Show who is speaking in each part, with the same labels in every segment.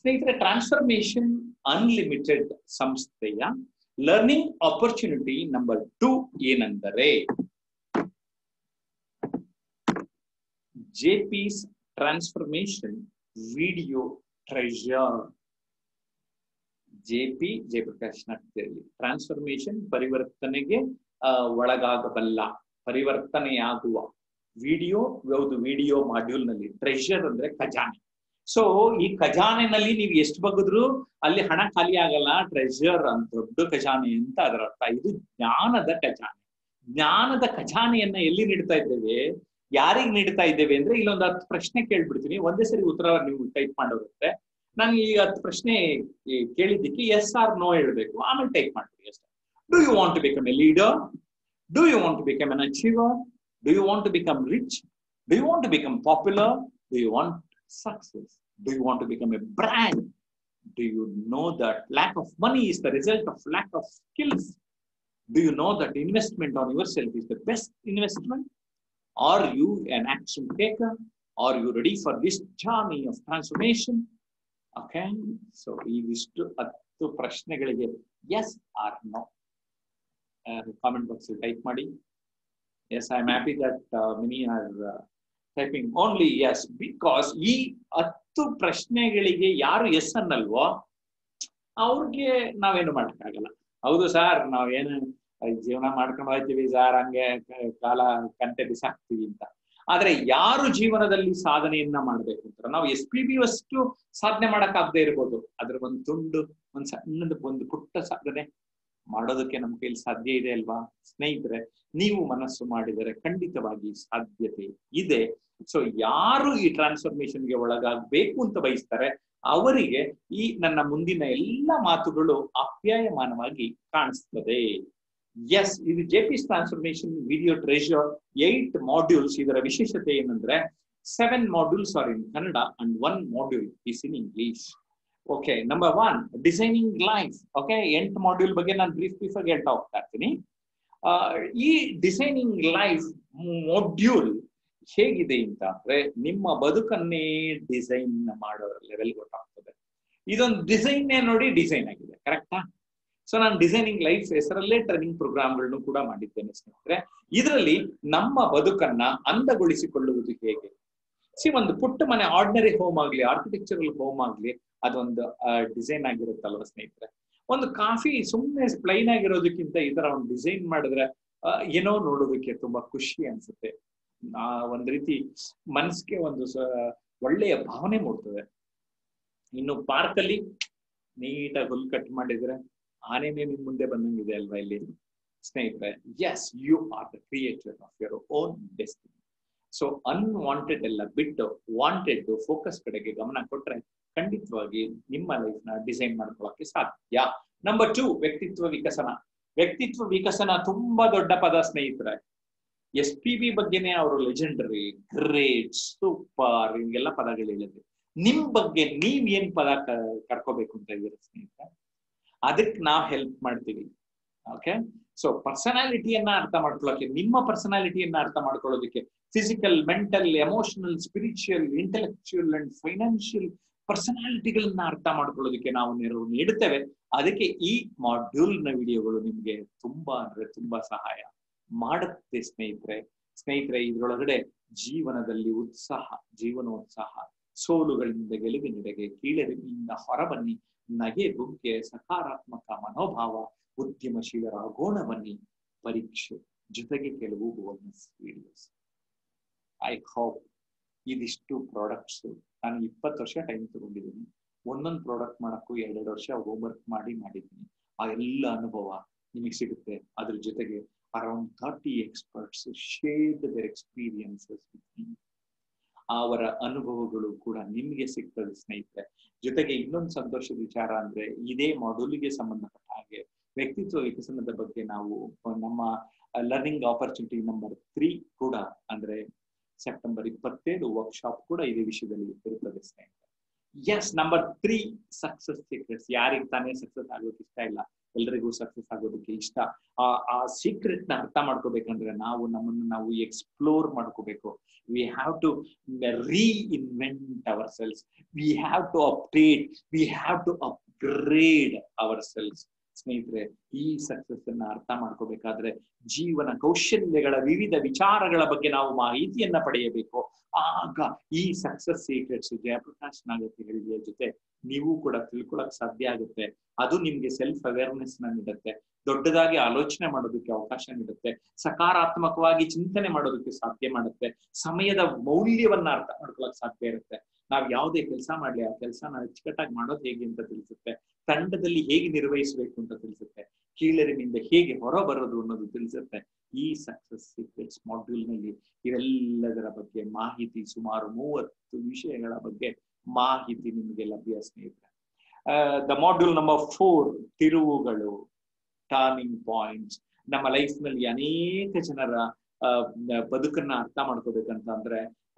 Speaker 1: ಸ್ನೇಹಿತರೆ transformation unlimited ಸಂಸ್ಥೆಯ learning opportunity number two ಏನೆಂದರೆ JP's transformation video treasure JP Jayaprakash ನಾಟ್ಯದಲ್ಲಿ ಟ್ರಾನ್ಸ್ಫರ್ಮೇಶನ್ ಪರಿವರ್ತನೆಗೆ ಒಳಗಾಗಬಲ್ಲ ಪರಿವರ್ತನೆಯಾಗುವ ವಿಡಿಯೋ ಯಾವುದು ವಿಡಿಯೋ ಮಾಡ್ಯೂಲ್ ನಲ್ಲಿ ಟ್ರೆಷರ್ ಅಂದ್ರೆ ಖಜಾನೆ ಸೊ ಈ ಖಜಾನೆನಲ್ಲಿ ನೀವು ಎಷ್ಟು ಬಗ್ಗಿದ್ರು ಅಲ್ಲಿ ಹಣ ಖಾಲಿ ಆಗಲ್ಲ ಟ್ರೆಷರ್ ಅಂತ ದೊಡ್ಡ ಖಜಾನೆ ಅಂತ ಅದರ ಅರ್ಥ ಇದು ಜ್ಞಾನದ ಖಜಾನೆ ಜ್ಞಾನದ ಖಜಾನೆಯನ್ನ ಎಲ್ಲಿ ನೀಡ್ತಾ ಇದ್ದೇವೆ ಯಾರಿಗ್ ನೀಡ್ತಾ ಇದ್ದೇವೆ ಅಂದ್ರೆ ಇಲ್ಲೊಂದು ಹತ್ತು ಪ್ರಶ್ನೆ ಕೇಳ್ಬಿಡ್ತೀನಿ ಒಂದೇ ಸರಿ ಉತ್ತರ ನೀವು ಟೈಪ್ ಮಾಡೋರುತ್ತೆ ನಾನು ಈ ಹತ್ತು ಪ್ರಶ್ನೆ ಕೇಳಿದ್ದಕ್ಕೆ ಎಸ್ ಆರ್ ನೋ ಹೇಳ್ಬೇಕು ಆಮೇಲೆ ಟೈಪ್ ಮಾಡ್ಬಿಡಿ ಅಷ್ಟೇ do you want to become a leader do you want to become an achiever do you want to become rich do you want to become popular do you want success? Do you want to become a brand? Do you know that lack of money is the result of lack of skills? Do you know that investment on yourself is the best investment? Are you an action taker? Are you ready for this journey of transformation? Okay, so ಇದಿಷ್ಟು ಹತ್ತು ಪ್ರಶ್ನೆಗಳಿಗೆ yes or no comment box type ಮಾಡಿ yes I am happy that many are typing only yes because ಈ ಹತ್ತು ಪ್ರಶ್ನೆಗಳಿಗೆ ಯಾರು S ಅನ್ನಲ್ವೋ ಅವ್ರಿಗೆ ನಾವೇನು ಮಾಡಕ್ಕಾಗಲ್ಲ ಹೌದು ಸರ್ ನಾವೇನು ಜೀವನ ಮಾಡ್ಕೊಂಡು ಹೋಗ್ತೀವಿ ಸರ್ ಹಂಗೆ ಕಾಲ ಕಂಟೆ ಬಿಸಾಕ್ತಿವಿ ಅಂತ ಆದ್ರೆ ಯಾರು ಜೀವನದಲ್ಲಿ ಸಾಧನೆಯನ್ನ ಮಾಡ್ಬೇಕು ಅಂತ ನಾವು ಎಸ್ ಪಿ ಬಿ ಅಷ್ಟು ಸಾಧನೆ ಮಾಡಕ್ಕಾಗದೆ ಇರ್ಬೋದು ಅದ್ರ ಒಂದು ತುಂಡು ಒಂದ್ ಸಣ್ಣದ ಒಂದು ಪುಟ್ಟ ಸಾಧನೆ ಮಾಡೋದಕ್ಕೆ ನಮ್ಮ ಕೈಲಿ ಸಾಧ್ಯ ಇದೆ ಅಲ್ವಾ ಸ್ನೇಹಿತರೆ ನೀವು ಮನಸ್ಸು ಮಾಡಿದರೆ ಖಂಡಿತವಾಗಿ ಸಾಧ್ಯತೆ ಇದೆ ಸೊ ಯಾರು ಈ ಟ್ರಾನ್ಸ್ಫಾರ್ಮೇಶನ್ಗೆ ಒಳಗಾಗಬೇಕು ಅಂತ ಬಯಸ್ತಾರೆ ಅವರಿಗೆ ಈ ನನ್ನ ಮುಂದಿನ ಎಲ್ಲ ಮಾತುಗಳು ಅಪ್ಯಾಯಮಾನವಾಗಿ ಕಾಣಿಸ್ತದೆ ಎಸ್ ಇದು J P transformation video treasure eight modules ಇದರ ವಿಶೇಷತೆ ಏನಂದ್ರೆ seven modules are in Kannada and one module is in English okay number one designing life okay ಎಂಟು ಮಾಡ್ಯೂಲ್ ಬಗ್ಗೆ ನಾನು ಬ್ರೀಫ್ ಬ್ರೀಫ್ ಆಗಿ ಹೇಳ್ತಾ ಹೋಗ್ತಾ ಇರ್ತೀನಿ ಈ ಡಿಸೈನಿಂಗ್ ಲೈಫ್ ಮಾಡ್ಯೂಲ್ ಹೇಗಿದೆ ಅಂತ ಅಂದ್ರೆ ನಿಮ್ಮ ಬದುಕನ್ನೇ ಡಿಸೈನ್ ಮಾಡೋ ಲೆವೆಲ್ ಗೊತ್ತಾಗ್ತದೆ ಇದೊಂದು ಡಿಸೈನ್ ನೋಡಿ ಡಿಸೈನ್ ಆಗಿದೆ ಕರೆಕ್ಟಾ ಸೊ ನಾನು ಡಿಸೈನಿಂಗ್ ಲೈಫ್ ಹೆಸರಲ್ಲೇ ಟ್ರೈನಿಂಗ್ ಪ್ರೋಗ್ರಾಮ್ಗಳನ್ನು ಕೂಡ ಮಾಡಿದ್ದೇನೆ ಸ್ನೇಹಿತರೆ ಇದರಲ್ಲಿ ನಮ್ಮ ಬದುಕನ್ನ ಅಂದಗೊಳಿಸಿಕೊಳ್ಳುವುದು ಹೇಗೆ ಸಿ ಒಂದು ಪುಟ್ಟ ಮನೆ ಆರ್ಡಿನರಿ ಹೋಮ್ ಆಗ್ಲಿ ಆರ್ಕಿಟೆಕ್ಚರಲ್ ಹೋಮ್ ಆಗ್ಲಿ ಅದೊಂದು ಡಿಸೈನ್ ಆಗಿರುತ್ತಲ್ವ ಸ್ನೇಹಿತರೆ ಒಂದು ಕಾಫಿ ಸುಮ್ಮನೆ ಪ್ಲೈನ್ ಆಗಿರೋದಕ್ಕಿಂತ ಈ ತರ ಒಂದು ಡಿಸೈನ್ ಮಾಡಿದ್ರೆ ಏನೋ ನೋಡೋದಕ್ಕೆ ತುಂಬಾ ಖುಷಿ ಅನ್ಸುತ್ತೆ ಆ ಒಂದ್ ರೀತಿ ಮನಸ್ಸಿಗೆ ಒಂದು ಒಳ್ಳೆಯ ಭಾವನೆ ಮೂಡ್ತದೆ ಇನ್ನು ಪಾರ್ಕ್ ಅಲ್ಲಿ ನೀಟಾಗಿ ಹುಲ್ ಕಟ್ ಮಾಡಿದ್ರೆ ಆನೆನೇ ನಿಮ್ ಮುಂದೆ ಬಂದಂಗಿದೆ ಅಲ್ವಾ ಇಲ್ಲಿ ಸ್ನೇಹಿತರೆ yes you are the creator of your own destiny so unwanted ಎಲ್ಲ ಬಿಟ್ಟು ವಾಂಟೆಡ್ ಫೋಕಸ್ ಕಡೆಗೆ ಗಮನ ಕೊಟ್ರೆ ಖಂಡಿತವಾಗಿ ನಿಮ್ಮ ಲೈಫ್ ನ ಡಿಸೈನ್ ಮಾಡ್ಕೊಳ್ಳೋಕೆ ಸಾಧ್ಯ ನಂಬರ್ ಟೂ ವ್ಯಕ್ತಿತ್ವ ವಿಕಸನ ವ್ಯಕ್ತಿತ್ವ ವಿಕಸನ ತುಂಬಾ ದೊಡ್ಡ ಪದ ಸ್ನೇಹಿತರೆ ಎಸ್ ಪಿ ಬಿ ಬಗ್ಗೆನೆ ಅವರು ಲೆಜೆಂಡರಿ ಗ್ರೇಟ್ ಸೂಪರ್ ಹಿಂಗೆಲ್ಲ ಪದಗಳು ಹೇಳಿದ್ರು ನಿಮ್ ಬಗ್ಗೆ ನೀವ್ ಏನ್ ಪದ ಕರ್ಕೋಬೇಕು ಅಂತ ಇದ್ದೀರ ಸ್ನೇಹಿತರೆ ಅದಕ್ಕೆ ನಾವ್ ಹೆಲ್ಪ್ ಮಾಡ್ತೀವಿ ಓಕೆ ಸೊ ಪರ್ಸನಾಲಿಟಿಯನ್ನ ಅರ್ಥ ಮಾಡ್ಕೊಳ್ಳೋಕೆ ನಿಮ್ಮ ಪರ್ಸನಾಲಿಟಿಯನ್ನ ಅರ್ಥ ಮಾಡ್ಕೊಳ್ಳೋದಕ್ಕೆ physical mental emotional spiritual intellectual and financial ಪರ್ಸನಾಲಿಟಿಗಳನ್ನ ಅರ್ಥ ಮಾಡ್ಕೊಳ್ಳೋದಕ್ಕೆ ನಾವು ನೆರವು ನೀಡುತ್ತೇವೆ ಅದಕ್ಕೆ ಈ ಮಾಡ್ಯೂಲ್ ನ ವಿಡಿಯೋಗಳು ನಿಮ್ಗೆ ತುಂಬಾ ಅಂದ್ರೆ ತುಂಬಾ ಸಹಾಯ ಮಾಡುತ್ತೆ ಸ್ನೇಹಿತರೆ ಸ್ನೇಹಿತರೆ ಇದ್ರೊಳಗಡೆ ಜೀವನದಲ್ಲಿ ಉತ್ಸಾಹ ಜೀವನೋತ್ಸಾಹ ಸೋಲುಗಳಿಂದ ಗೆಲುವಿನೆಡೆಗೆ ಕೀಳರಿಮೆಯಿಂದ ಹೊರಬನ್ನಿ ನಗೆ ಬುಗ್ಗೆ ಸಕಾರಾತ್ಮಕ ಮನೋಭಾವ ಉದ್ಯಮಶೀಲರಾಗೋಣ ಬನ್ನಿ ಪರೀಕ್ಷೆ ಜೊತೆಗೆ ಕೆಲವು ಬೋನಸ್ ವಿಡಿಯೋಸ್ ಐ ಹೋಪ್ ಇದಿಷ್ಟು ಪ್ರಾಡಕ್ಟ್ಸ್ ನಾನು ಇಪ್ಪತ್ತು ವರ್ಷ ಟೈಮ್ ತಗೊಂಡಿದ್ದೀನಿ ಒಂದೊಂದು ಪ್ರಾಡಕ್ಟ್ ಮಾಡಕ್ಕೂ ಎರಡೆರಡು ವರ್ಷ ಹೋಮ್ವರ್ಕ್ ಮಾಡಿ ಮಾಡಿದ್ದೀನಿ ಆ ಎಲ್ಲ ಅನುಭವ ನಿಮಗೆ ಸಿಗುತ್ತೆ ಅದ್ರ ಜೊತೆಗೆ around thirty experts shared their experiences ಅವರ ಅನುಭವಗಳು ಕೂಡ ನಿಮಗೆ ಸಿಗ್ತದೆ ಸ್ನೇಹಿತರೆ ಜೊತೆಗೆ ಇನ್ನೊಂದು ಸಂತೋಷದ ವಿಚಾರ ಅಂದ್ರೆ ಇದೇ ಮಾಡ್ಯೂಲ್ಗೆ ಸಂಬಂಧಪಟ್ಟ ಹಾಗೆ ವ್ಯಕ್ತಿತ್ವ ವಿಕಸನದ ಬಗ್ಗೆ ನಾವು ನಮ್ಮ ಲರ್ನಿಂಗ್ ಆಪರ್ಚುನಿಟಿ ನಂಬರ್ ತ್ರೀ ಕೂಡ ಅಂದ್ರೆ ಸೆಪ್ಟೆಂಬರ್ ಇಪ್ಪತ್ತೇಳು ವರ್ಕ್ಶಾಪ್ ಕೂಡ ಇದೇ ವಿಷಯದಲ್ಲಿ ಇರುತ್ತದೆ ಸ್ನೇಹಿತರೆ yes number three success secrets ಯಾರಿಗೆ ತಾನೇ ಸಕ್ಸಸ್ ಆಗೋಕೆ ಇಷ್ಟ ಇಲ್ಲ ಎಲ್ರಿಗೂ ಸಕ್ಸಸ್ ಆಗೋದಕ್ಕೆ ಇಷ್ಟ ಆ ಆ ಸೀಕ್ರೆಟ್ ನ ಅರ್ಥ ಮಾಡ್ಕೋಬೇಕಂದ್ರೆ ನಾವು ನಮ್ಮನ್ನು ನಾವು ಎಕ್ಸ್ಪ್ಲೋರ್ ಮಾಡ್ಕೋಬೇಕು we have to reinvent ourselves we have to update we have to upgrade ourselves ಸ್ನೇಹಿತರೆ ಈ ಸಕ್ಸಸ್ ಅನ್ನ ಅರ್ಥ ಮಾಡ್ಕೋಬೇಕಾದ್ರೆ ಜೀವನ ಕೌಶಲ್ಯಗಳ ವಿವಿಧ ವಿಚಾರಗಳ ಬಗ್ಗೆ ನಾವು ಮಾಹಿತಿಯನ್ನ ಪಡೆಯಬೇಕು ಆಗ ಈ ಸಕ್ಸಸ್ ಸೀಕ್ರೆಟ್ಸ್ ಜಯಪ್ರಕಾಶ್ ನಾಗತಿ ಹೇಳಿಯ ಜೊತೆ ನೀವು ಕೂಡ ತಿಳ್ಕೊಳಕ್ ಸಾಧ್ಯ ಆಗುತ್ತೆ ಅದು ನಿಮ್ಗೆ ಸೆಲ್ಫ್ ಅವೇರ್ನೆಸ್ ನ ನೀಡುತ್ತೆ ದೊಡ್ಡದಾಗಿ ಆಲೋಚನೆ ಮಾಡೋದಕ್ಕೆ ಅವಕಾಶ ನೀಡುತ್ತೆ ಸಕಾರಾತ್ಮಕವಾಗಿ ಚಿಂತನೆ ಮಾಡೋದಕ್ಕೆ ಸಾಧ್ಯ ಮಾಡುತ್ತೆ ಸಮಯದ ಮೌಲ್ಯವನ್ನ ಅರ್ಥ ಮಾಡ್ಕೊಳಕ್ ಸಾಧ್ಯ ಇರುತ್ತೆ ನಾವ್ ಯಾವುದೇ ಕೆಲಸ ಮಾಡ್ಲಿ ಆ ಕೆಲಸನ ಅಚ್ಚುಕಟ್ಟಾಗಿ ಮಾಡೋದು ಹೇಗೆ ಅಂತ ತಿಳಿಸುತ್ತೆ ತಂಡದಲ್ಲಿ ಹೇಗೆ ನಿರ್ವಹಿಸಬೇಕು ಅಂತ ತಿಳಿಸುತ್ತೆ ಕೀಳರಿನಿಂದ ಹೇಗೆ ಹೊರ ಬರೋದು ಅನ್ನೋದು ತಿಳಿಸುತ್ತೆ ಈ ಸಕ್ಸಸ್ ಸೀಕ್ರೆಟ್ಸ್ ಮಾಡ್ಯೂಲ್ ನಲ್ಲಿ ಇವೆಲ್ಲದರ ಬಗ್ಗೆ ಮಾಹಿತಿ ಸುಮಾರು ಮೂವತ್ತು ವಿಷಯಗಳ ಬಗ್ಗೆ ಮಾಹಿತಿ ನಿಮಗೆ ಲಭ್ಯ ಸ್ನೇಹಿತರೆ ದ ಮಾಡ್ಯೂಲ್ ನಂಬರ್ ಫೋರ್ ತಿರುವುಗಳು ಟರ್ನಿಂಗ್ ಪಾಯಿಂಟ್ಸ್ ನಮ್ಮ ಲೈಫ್ ನಲ್ಲಿ ಅನೇಕ ಜನರ ಬದುಕನ್ನ ಅರ್ಥ ಮಾಡ್ಕೋಬೇಕಂತ ಅಂದ್ರೆ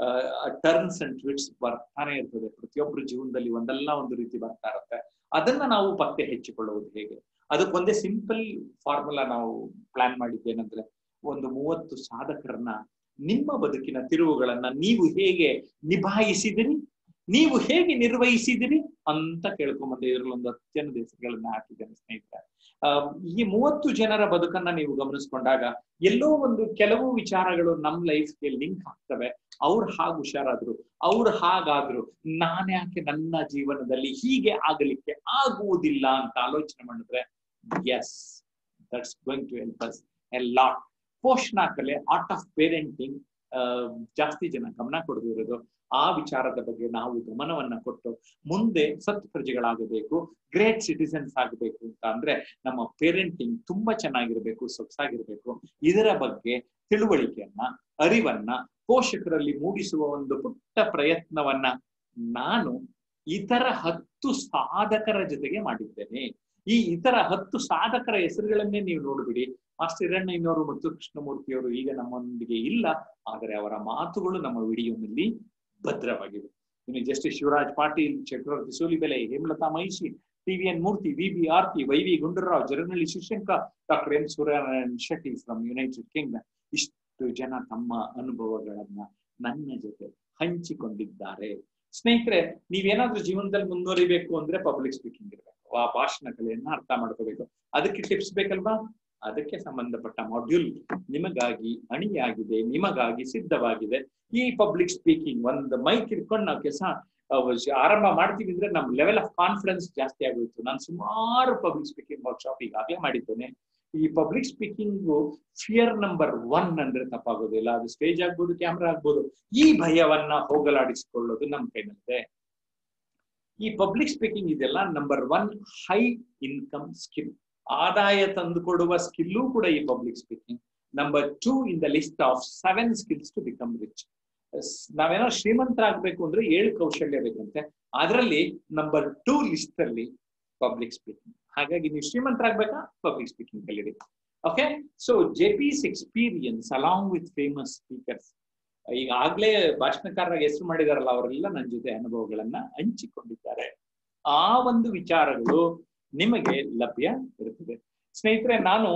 Speaker 1: ಟರ್ನ್ಸ್ ಅಂಡ್ ಟ್ವಿಟ್ಸ್ ಬರ್ತಾನೆ ಇರ್ತದೆ ಪ್ರತಿಯೊಬ್ಬರ ಜೀವನದಲ್ಲಿ ಒಂದಲ್ಲ ಒಂದು ರೀತಿ ಬರ್ತಾ ಇರುತ್ತೆ ಅದನ್ನ ನಾವು ಪತ್ತೆ ಹೆಚ್ಚಿಕೊಳ್ಳುವುದು ಹೇಗೆ ಅದಕ್ಕೊಂದೇ ಸಿಂಪಲ್ ಫಾರ್ಮುಲಾ ನಾವು ಪ್ಲಾನ್ ಮಾಡಿದ್ದೇನೆಂದ್ರೆ ಒಂದು ಮೂವತ್ತು ಸಾಧಕರನ್ನ ನಿಮ್ಮ ಬದುಕಿನ ತಿರುವುಗಳನ್ನ ನೀವು ಹೇಗೆ ನಿಭಾಯಿಸಿದಿರಿ ನೀವು ಹೇಗೆ ನಿರ್ವಹಿಸಿದಿರಿ ಅಂತ ಕೇಳ್ಕೊಂಬಂದೆ ಇದ್ರಲ್ಲಿ ಒಂದು ಅತ್ಯಂತ ಹೆಸರುಗಳನ್ನ ಹಾಕಿದ್ದೇನೆ ಸ್ನೇಹಿತರೆ ಈ ಮೂವತ್ತು ಜನರ ಬದುಕನ್ನ ನೀವು ಗಮನಿಸ್ಕೊಂಡಾಗ ಎಲ್ಲೋ ಒಂದು ಕೆಲವು ವಿಚಾರಗಳು ನಮ್ ಲೈಫ್ಗೆ ಲಿಂಕ್ ಆಗ್ತವೆ ಅವ್ರು ಹಾಗೆ ಹುಷಾರಾದ್ರು ಅವ್ರು ಹಾಗಾದ್ರು ನಾನ್ಯಾಕೆ ನನ್ನ ಜೀವನದಲ್ಲಿ ಹೀಗೆ ಆಗಲಿಕ್ಕೆ ಆಗುವುದಿಲ್ಲ ಅಂತ ಆಲೋಚನೆ ಮಾಡಿದ್ರೆ yes that's going to help us a lot ಪೋಷಣ ಕಲೆ ಆರ್ಟ್ ಆಫ್ ಪೇರೆಂಟಿಂಗ್ ಜಾಸ್ತಿ ಜನ ಗಮನ ಕೊಡದಿರೋದು ಆ ವಿಚಾರದ ಬಗ್ಗೆ ನಾವು ಗಮನವನ್ನ ಕೊಟ್ಟು ಮುಂದೆ ಸತ್ ಪ್ರಜೆಗಳಾಗಬೇಕು ಗ್ರೇಟ್ ಸಿಟಿಸನ್ಸ್ ಆಗಬೇಕು ಅಂತ ಅಂದ್ರೆ ನಮ್ಮ ಪೇರೆಂಟಿಂಗ್ ತುಂಬಾ ಚೆನ್ನಾಗಿರ್ಬೇಕು ಸೊಗಸಾಗಿರ್ಬೇಕು ಇದರ ಬಗ್ಗೆ ತಿಳುವಳಿಕೆಯನ್ನ ಅರಿವನ್ನ ಪೋಷಕರಲ್ಲಿ ಮೂಡಿಸುವ ಒಂದು ಪುಟ್ಟ ಪ್ರಯತ್ನವನ್ನ ನಾನು ಇತರ ಹತ್ತು ಸಾಧಕರ ಜೊತೆಗೆ ಮಾಡಿದ್ದೇನೆ ಈ ಇತರ ಹತ್ತು ಸಾಧಕರ ಹೆಸರುಗಳನ್ನೇ ನೀವು ನೋಡ್ಬಿಡಿ ಮಾಸ್ಟರ್ ಹಿರಣ್ಣಯ್ಯನವರು ಮತ್ತು ಕೃಷ್ಣಮೂರ್ತಿಯವರು ಈಗ ನಮ್ಮೊಂದಿಗೆ ಇಲ್ಲ ಆದರೆ ಅವರ ಮಾತುಗಳು ನಮ್ಮ ವಿಡಿಯೋನಲ್ಲಿ ಭದ್ರವಾಗಿವೆ ಇನ್ನು justice Shivaraj Patil Chakravarthi Sulibele Hemalatha Mahishi T V N Murthy V B Aarti Y V Gundurao Jaranahalli Shivashankar doctor M Suryanarayan Shetty from United Kingdom ಇಷ್ಟು ಜನ ತಮ್ಮ ಅನುಭವಗಳನ್ನ ನನ್ನ ಜೊತೆ ಹಂಚಿಕೊಂಡಿದ್ದಾರೆ ಸ್ನೇಹಿತರೆ ನೀವೇನಾದ್ರೂ ಜೀವನದಲ್ಲಿ ಮುಂದುವರಿಬೇಕು ಅಂದ್ರೆ ಪಬ್ಲಿಕ್ ಸ್ಪೀಕಿಂಗ್ ಇರಬೇಕು ಆ ಭಾಷಣ ಕಲೆಯನ್ನ ಅರ್ಥ ಮಾಡ್ಕೋಬೇಕು ಅದಕ್ಕೆ ಟಿಪ್ಸ್ ಬೇಕಲ್ವಾ ಅದಕ್ಕೆ ಸಂಬಂಧಪಟ್ಟ ಮಾಡ್ಯೂಲ್ ನಿಮಗಾಗಿ ಅಣಿಯಾಗಿದೆ ನಿಮಗಾಗಿ ಸಿದ್ಧವಾಗಿದೆ ಈ ಪಬ್ಲಿಕ್ ಸ್ಪೀಕಿಂಗ್ ಒಂದು ಮೈಕ್ ಇಟ್ಕೊಂಡು ನಾವು ಕೆಲಸ ಆರಂಭ ಮಾಡ್ತೀವಿ ಅಂದ್ರೆ ನಮ್ ಲೆವೆಲ್ ಆಫ್ ಕಾನ್ಫಿಡೆನ್ಸ್ ಜಾಸ್ತಿ ಆಗೋಯ್ತು ನಾನು ಸುಮಾರು ಪಬ್ಲಿಕ್ ಸ್ಪೀಕಿಂಗ್ ವರ್ಕ್ಶಾಪ್ ಈಗಾಗಲೇ ಮಾಡಿದ್ದೇನೆ ಈ public speaking fear number one ಅಂದ್ರೆ ತಪ್ಪಾಗೋದಿಲ್ಲ ಅದು ಸ್ಟೇಜ್ ಆಗ್ಬೋದು ಕ್ಯಾಮ್ರಾ ಆಗ್ಬೋದು ಈ ಭಯವನ್ನ ಹೋಗಲಾಡಿಸಿಕೊಳ್ಳೋದು ನಮ್ಮ ಕೈನಲ್ಲಿದೆ ಈ ಪಬ್ಲಿಕ್ ಸ್ಪೀಕಿಂಗ್ ಇದೆಲ್ಲ number one high income skill ಆದಾಯ ತಂದುಕೊಡುವ ಸ್ಕಿಲ್ಲೂ ಕೂಡ ಈ public speaking number two in the list of seven skills to become rich ನಾವೇನೋ ಶ್ರೀಮಂತರಾಗಬೇಕು ಅಂದ್ರೆ ಏಳು ಕೌಶಲ್ಯ ಬೇಕಂತೆ ಅದರಲ್ಲಿ ನಂಬರ್ ಟೂ ಲಿಸ್ಟ್ ಅಲ್ಲಿ ಪಬ್ಲಿಕ್ ಸ್ಪೀಕಿಂಗ್ ಹಾಗಾಗಿ ನೀವು ಶ್ರೀಮಂತರಾಗ್ಬೇಕಾ ಪಬ್ಲಿಕ್ ಸ್ಪೀಕಿಂಗ್ ಕಲೀರಿ okay so J P's experience along with famous speakers ಈಗಾಗ್ಲೇ ಭಾಷಣಕಾರರಾಗಿ ಹೆಸರು ಮಾಡಿದಾರಲ್ಲ ಅವರೆಲ್ಲ ನನ್ನ ಜೊತೆ ಅನುಭವಗಳನ್ನ ಹಂಚಿಕೊಂಡಿದ್ದಾರೆ ಆ ಒಂದು ವಿಚಾರಗಳು ನಿಮಗೆ ಲಭ್ಯ ಇರುತ್ತದೆ ಸ್ನೇಹಿತರೆ ನಾನು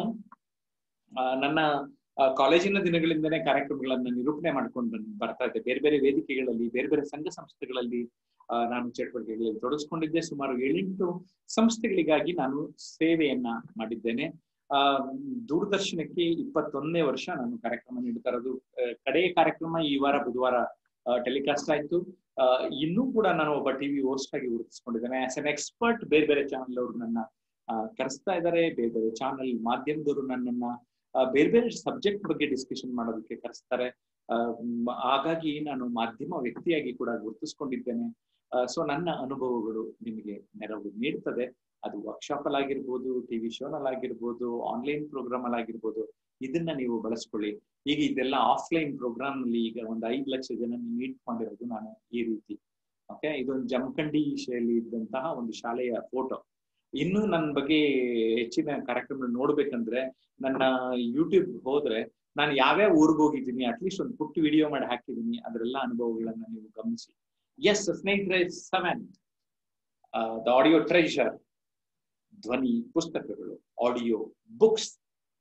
Speaker 1: ನನ್ನ ಕಾಲೇಜಿನ ದಿನಗಳಿಂದನೇ ಕಾರ್ಯಕ್ರಮಗಳನ್ನ ನಿರೂಪಣೆ ಮಾಡ್ಕೊಂಡು ಬಂದ್ ಬರ್ತಾ ಇದ್ದೆ ಬೇರೆ ಬೇರೆ ವೇದಿಕೆಗಳಲ್ಲಿ ಬೇರೆ ಬೇರೆ ಸಂಘ ಸಂಸ್ಥೆಗಳಲ್ಲಿ ನಾನು ಚಟುವಟಿಕೆಗಳಲ್ಲಿ ತೊಡಗಿಸ್ಕೊಂಡಿದ್ದೆ ಸುಮಾರು ಏಳೆಂಟು ಸಂಸ್ಥೆಗಳಿಗಾಗಿ ನಾನು ಸೇವೆಯನ್ನ ಮಾಡಿದ್ದೇನೆ ಆ ದೂರದರ್ಶನಕ್ಕೆ ಇಪ್ಪತ್ತೊಂದನೇ ವರ್ಷ ನಾನು ಕಾರ್ಯಕ್ರಮ ನೀಡ್ತಾ ಇರೋದು ಕಡೆಯ ಕಾರ್ಯಕ್ರಮ ಈ ವಾರ ಬುಧವಾರ ಟೆಲಿಕಾಸ್ಟ್ ಆಯ್ತು ಇನ್ನೂ ಕೂಡ ನಾನು ಒಬ್ಬ ಟಿವಿ ಹೋಸ್ಟ್ ಆಗಿ ಗುರುತಿಸ್ಕೊಂಡಿದ್ದೇನೆ ಆಸ್ ಎನ್ ಎಕ್ಸ್ಪರ್ಟ್ ಬೇರೆ ಬೇರೆ ಚಾನಲ್ ಅವರು ನನ್ನ ಕರೆಸ್ತಾ ಇದ್ದಾರೆ ಬೇರೆ ಬೇರೆ ಚಾನಲ್ ಮಾಧ್ಯಮದವರು ನನ್ನನ್ನ ಬೇರೆ ಬೇರೆ ಸಬ್ಜೆಕ್ಟ್ ಬಗ್ಗೆ ಡಿಸ್ಕಷನ್ ಮಾಡೋದಕ್ಕೆ ಕರೆಸ್ತಾರೆ ಹಾಗಾಗಿ ನಾನು ಮಾಧ್ಯಮ ವ್ಯಕ್ತಿಯಾಗಿ ಕೂಡ ಗುರುತಿಸ್ಕೊಂಡಿದ್ದೇನೆ ಸೊ ನನ್ನ ಅನುಭವಗಳು ನಿಮಗೆ ನೆರವು ನೀಡ್ತದೆ ಅದು ವರ್ಕ್ಶಾಪ್ ಅಲ್ಲಿ ಆಗಿರ್ಬೋದು ಟಿವಿ ಶೋನಲ್ಲಿ ಆಗಿರ್ಬೋದು ಆನ್ಲೈನ್ ಪ್ರೋಗ್ರಾಮ್ ಅಲ್ಲಿ ಆಗಿರ್ಬೋದು ಇದನ್ನ ನೀವು ಬಳಸ್ಕೊಳ್ಳಿ ಈಗ ಇದೆಲ್ಲ ಆಫ್ಲೈನ್ ಪ್ರೋಗ್ರಾಮ್ ನಲ್ಲಿ ಈಗ ಒಂದು ಐದು ಲಕ್ಷ ಜನ ಮೀಟ್ ಮಾಡಿರೋದು ನಾನು ಈ ರೀತಿ ಓಕೆ ಇದೊಂದು ಜಮಖಂಡಿ ಶೈಲಿ ಇದ್ದಂತಹ ಒಂದು ಶಾಲೆಯ ಫೋಟೋ ಇನ್ನು ನನ್ನ ಬಗ್ಗೆ ಹೆಚ್ಚಿನ ಕಾರ್ಯಕ್ರಮ ನೋಡ್ಬೇಕಂದ್ರೆ ನನ್ನ ಯೂಟ್ಯೂಬ್ ಹೋದ್ರೆ ನಾನು ಯಾವ್ಯಾವ ಊರಿಗೆ ಹೋಗಿದ್ದೀನಿ ಅಟ್ಲೀಸ್ಟ್ ಒಂದು ಪುಟ್ಟ ವಿಡಿಯೋ ಮಾಡಿ ಹಾಕಿದ್ದೀನಿ ಅದರೆಲ್ಲ ಅನುಭವಗಳನ್ನ ನೀವು ಗಮನಿಸಿ ಎಸ್ ಸ್ನೇಹಿತರೆ ಸೆವೆನ್ ದ ಆಡಿಯೋ ಟ್ರೆಷರ್ ಧ್ವನಿ ಪುಸ್ತಕಗಳು ಆಡಿಯೋ ಬುಕ್ಸ್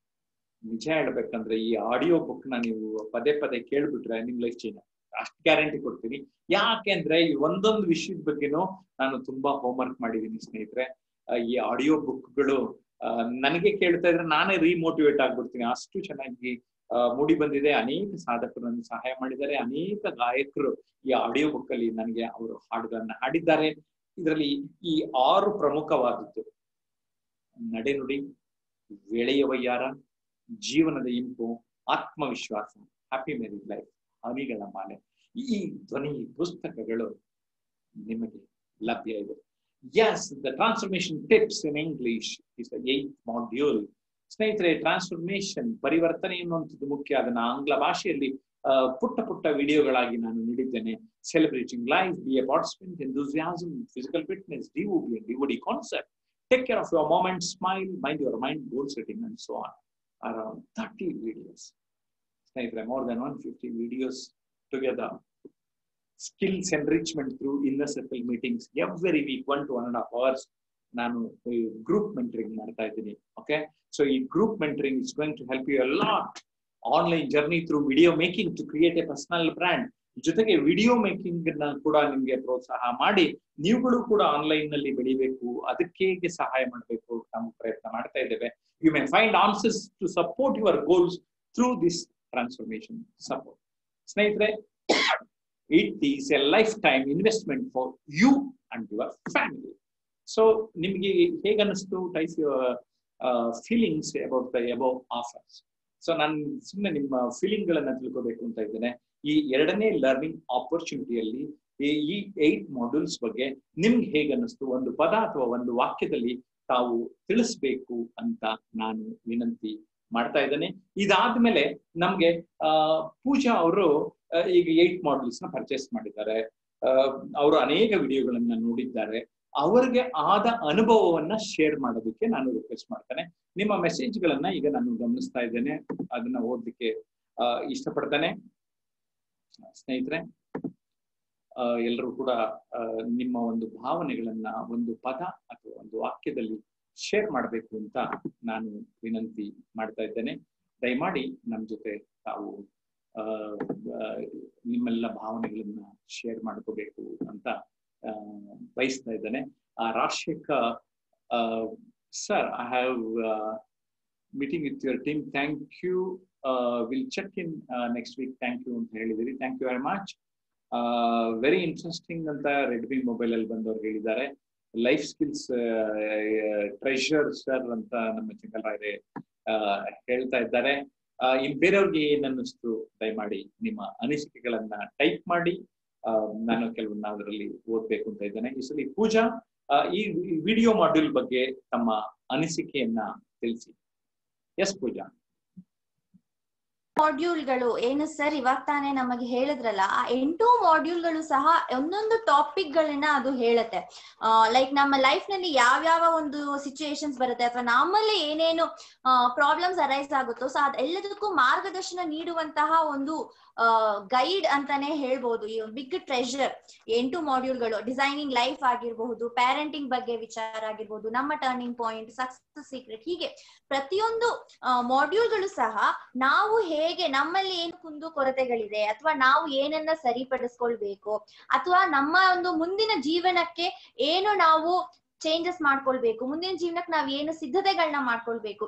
Speaker 1: ನಿಜ ಹೇಳ್ಬೇಕಂದ್ರೆ ಈ ಆಡಿಯೋ ಬುಕ್ ನ ನೀವು ಪದೇ ಪದೇ ಕೇಳ್ಬಿಟ್ರೆ ನಿಮ್ ಲೈಫ್ ಚೇಂಜ್ ಅಷ್ಟು ಗ್ಯಾರಂಟಿ ಕೊಡ್ತೀನಿ ಯಾಕೆಂದ್ರೆ ಈ ಒಂದೊಂದು ವಿಷಯದ ಬಗ್ಗೆನೂ ನಾನು ತುಂಬಾ ಹೋಮ್ವರ್ಕ್ ಮಾಡಿದ್ದೀನಿ ಸ್ನೇಹಿತರೆ ಆ, ಈ ಆಡಿಯೋ ಬುಕ್ಗಳು ನನಗೆ ಕೇಳ್ತಾ ಇದ್ರೆ ನಾನೇ ರಿಮೋಟಿವೇಟ್ ಆಗ್ಬಿಡ್ತೀನಿ ಅಷ್ಟು ಚೆನ್ನಾಗಿ ಆ, ಮೂಡಿ ಬಂದಿದೆ ಅನೇಕ ಸಾಧಕರು ನನಗೆ ಸಹಾಯ ಮಾಡಿದ್ದಾರೆ ಅನೇಕ ಗಾಯಕರು ಈ ಆಡಿಯೋ ಬುಕ್ ಅಲ್ಲಿ ನನಗೆ ಅವರು ಹಾಡುಗಳನ್ನ ಹಾಡಿದ್ದಾರೆ ಇದರಲ್ಲಿ ಈ ಆರು ಪ್ರಮುಖವಾದದ್ದು ನಡೆನುಡಿ ವೇಳೆಯ ವಯ್ಯಾರ ಜೀವನದ ಇಂಪು ಆತ್ಮವಿಶ್ವಾಸ ಹ್ಯಾಪಿ ಮ್ಯಾರಿಡ್ ಲೈಫ್ ಹನಿಗಳ ಮಾಲೆ ಈ ಧ್ವನಿ ಪುಸ್ತಕಗಳು ನಿಮಗೆ ಲಭ್ಯ ಇದೆ yes the transformation tips in English is eight module ಸ್ನೇಹಿತರೆ ಟ್ರಾನ್ಸ್ಫರ್ಮೇಶನ್ ಪರಿವರ್ತನೆ ಎನ್ನುವಂಥದ್ದು ಮುಖ್ಯ ಅದನ್ನ ಆಂಗ್ಲ ಭಾಷೆಯಲ್ಲಿ ಆ, ಪುಟ್ಟ ಪುಟ್ಟ ವಿಡಿಯೋಗಳಾಗಿ ನಾನು ನೀಡಿದ್ದೇನೆ celebrating life be a participant enthusiasm physical fitness DOB and DOD concept take care of your moment smile mind your mind goal setting and so on around thirty videos ಸ್ನೇಹಿತರೆ more than one fifty videos together skills enrichment through inner circle meetings every week one to one and half hours ನಾನು group mentoring ಮಾಡ್ತಾ ಇದ್ದೀನಿ okay so ಈ group mentoring is going to help you lot online journey through video making to create a personal brand ಜೊತೆಗೆ video making ನ ಕೂಡ ನಿಮ್ಗೆ ಪ್ರೋತ್ಸಾಹ ಮಾಡಿ ನೀವುಗಳು ಕೂಡ ಆನ್ಲೈನ್ ನಲ್ಲಿ ಬೆಳಿಬೇಕು ಅದಕ್ಕೆ ಹೇಗೆ ಸಹಾಯ ಮಾಡಬೇಕು ನಾವು ಪ್ರಯತ್ನ ಮಾಡ್ತಾ ಇದ್ದೇವೆ you may find answers to support your goals through this transformation support ಸ್ನೇಹಿತರೆ it is a lifetime investment for you and your family so ನಿಮ್ಗೆ ಹೇಗನ್ನಿಸ್ತು type your feelings about the above offers so ನಾನು ಸುಮ್ಮನೆ ನಿಮ್ಮ feeling ಗಳನ್ನ ತಿಳ್ಕೋಬೇಕು ಅಂತ ಇದ್ದೇನೆ ಈ ಎರಡನೇ ಲರ್ನಿಂಗ್ ಆಪರ್ಚುನಿಟಿಯಲ್ಲಿ ಈ ಏಟ್ ಮಾಡ್ಯೂಲ್ಸ್ ಬಗ್ಗೆ ನಿಮ್ಗೆ ಹೇಗೆ ಅನ್ನಿಸ್ತು ಒಂದು ಪದ ಅಥವಾ ಒಂದು ವಾಕ್ಯದಲ್ಲಿ ತಾವು ತಿಳಿಸ್ಬೇಕು ಅಂತ ನಾನು ವಿನಂತಿ ಮಾಡ್ತಾ ಇದ್ದೇನೆ ಇದಾದ್ಮೇಲೆ ನಮ್ಗೆ ಆ ಪೂಜಾ ಅವರು ಈಗ ಏಟ್ ಮಾಡ್ಯೂಲ್ಸ್ ನ ಪರ್ಚೇಸ್ ಮಾಡಿದ್ದಾರೆ ಅವರು ಅನೇಕ ವಿಡಿಯೋಗಳನ್ನ ನೋಡಿದ್ದಾರೆ ಅವರಿಗೆ ಆದ ಅನುಭವವನ್ನ ಶೇರ್ ಮಾಡೋದಕ್ಕೆ ನಾನು ರಿಕ್ವೆಸ್ಟ್ ಮಾಡ್ತೇನೆ ನಿಮ್ಮ ಮೆಸೇಜ್ ಗಳನ್ನ ಈಗ ನಾನು ಗಮನಿಸ್ತಾ ಇದ್ದೇನೆ ಅದನ್ನ ಓದ್ಲಿಕ್ಕೆ ಇಷ್ಟಪಡ್ತೇನೆ ಸ್ನೇಹಿತರೆ ಎಲ್ಲರೂ ಕೂಡ ನಿಮ್ಮ ಒಂದು ಭಾವನೆಗಳನ್ನ ಒಂದು ಪದ ಅಥವಾ ಒಂದು ವಾಕ್ಯದಲ್ಲಿ ಶೇರ್ ಮಾಡಬೇಕು ಅಂತ ನಾನು ವಿನಂತಿ ಮಾಡ್ತಾ ಇದ್ದೇನೆ ದಯಮಾಡಿ ನಮ್ಮ ಜೊತೆ ತಾವು ನಿಮ್ಮೆಲ್ಲ ಭಾವನೆಗಳನ್ನ ಶೇರ್ ಮಾಡ್ಕೋಬೇಕು ಅಂತ ಬಯಸ್ತಾ ಇದ್ದೇನೆ Rajashekar sir I have meeting with your team thank you will check in next week thank you ಅಂತ ಹೇಳಿದಿರಿ thank you very much very interesting ಅಂತ ರೆಡ್ಮಿ ಮೊಬೈಲ್ ಅಲ್ಲಿ ಬಂದವರು ಹೇಳಿದ್ದಾರೆ ಲೈಫ್ ಸ್ಕಿಲ್ಸ್ ಟ್ರೆಷರ್ ಸರ್ ಅಂತ ನಮ್ಮ ಚಿಕ್ಕಲ್ರಾಯರೇ ಹೇಳ್ತಾ ಇದ್ದಾರೆ ಇನ್ ಬೇರೆಯವ್ರಿಗೆ ಏನ್ ಅನ್ನಿಸ್ತು ದಯಮಾಡಿ ನಿಮ್ಮ ಅನಿಸಿಕೆಗಳನ್ನ ಟೈಪ್ ಮಾಡಿ ನಾನು ಕೆಲವನ್ನ ಅದರಲ್ಲಿ ಓದ್ಬೇಕು ಅಂತ ಇದ್ದೇನೆ ಈ ಸಲ ಪೂಜಾ ಈ ವಿಡಿಯೋ ಮಾಡ್ಯೂಲ್ ಬಗ್ಗೆ ತಮ್ಮ ಅನಿಸಿಕೆಯನ್ನ ತಿಳಿಸಿ ಎಸ್ ಪೂಜಾ
Speaker 2: ಮಾಡ್ಯೂಲ್ಗಳು ಏನು ಸರ್ ಇವಾಗ ತಾನೇ ನಮಗೆ ಹೇಳಿದ್ರಲ್ಲ ಆ ಎಂಟು ಮಾಡ್ಯೂಲ್ಗಳು ಸಹ ಒಂದೊಂದು ಟಾಪಿಕ್ ಗಳನ್ನ ಅದು ಹೇಳುತ್ತೆ ಲೈಕ್ ನಮ್ಮ ಲೈಫ್ ನಲ್ಲಿ ಯಾವ್ಯಾವ ಒಂದು ಸಿಚುಯೇಷನ್ಸ್ ಬರುತ್ತೆ ಅಥವಾ ನಮ್ಮಲ್ಲಿ ಏನೇನು ಪ್ರಾಬ್ಲಮ್ಸ್ ಅರೈಸ್ ಆಗುತ್ತೋ ಸೊ ಅದೆಲ್ಲದಕ್ಕೂ ಮಾರ್ಗದರ್ಶನ ನೀಡುವಂತಹ ಒಂದು ಗೈಡ್ ಅಂತಾನೆ ಹೇಳ್ಬೋದು ಈ ಬಿಗ್ ಟ್ರೆಷರ್ ಎಂಟು ಮಾಡ್ಯೂಲ್ಗಳು ಡಿಸೈನಿಂಗ್ ಲೈಫ್ ಆಗಿರಬಹುದು ಪ್ಯಾರೆಂಟಿಂಗ್ ಬಗ್ಗೆ ವಿಚಾರ ಆಗಿರ್ಬೋದು ನಮ್ಮ ಟರ್ನಿಂಗ್ ಪಾಯಿಂಟ್ ಸಕ್ಸಸ್ ಸೀಕ್ರೆಟ್ ಹೀಗೆ ಪ್ರತಿಯೊಂದು ಮಾಡ್ಯೂಲ್ಗಳು ಸಹ ನಾವು ಹೇಗೆ ನಮ್ಮಲ್ಲಿ ಏನು ಕುಂದು ಕೊರತೆಗಳಿದೆ ಅಥವಾ ನಾವು ಏನನ್ನ ಸರಿಪಡಿಸ್ಕೊಳ್ಬೇಕು ಅಥವಾ ನಮ್ಮ ಒಂದು ಮುಂದಿನ ಜೀವನಕ್ಕೆ ಏನು ನಾವು ಚೇಂಜಸ್ ಮಾಡ್ಕೊಳ್ಬೇಕು ಮುಂದಿನ ಜೀವನಕ್ಕೆ ನಾವ್ ಏನು ಸಿದ್ಧತೆಗಳನ್ನ ಮಾಡ್ಕೊಳ್ಬೇಕು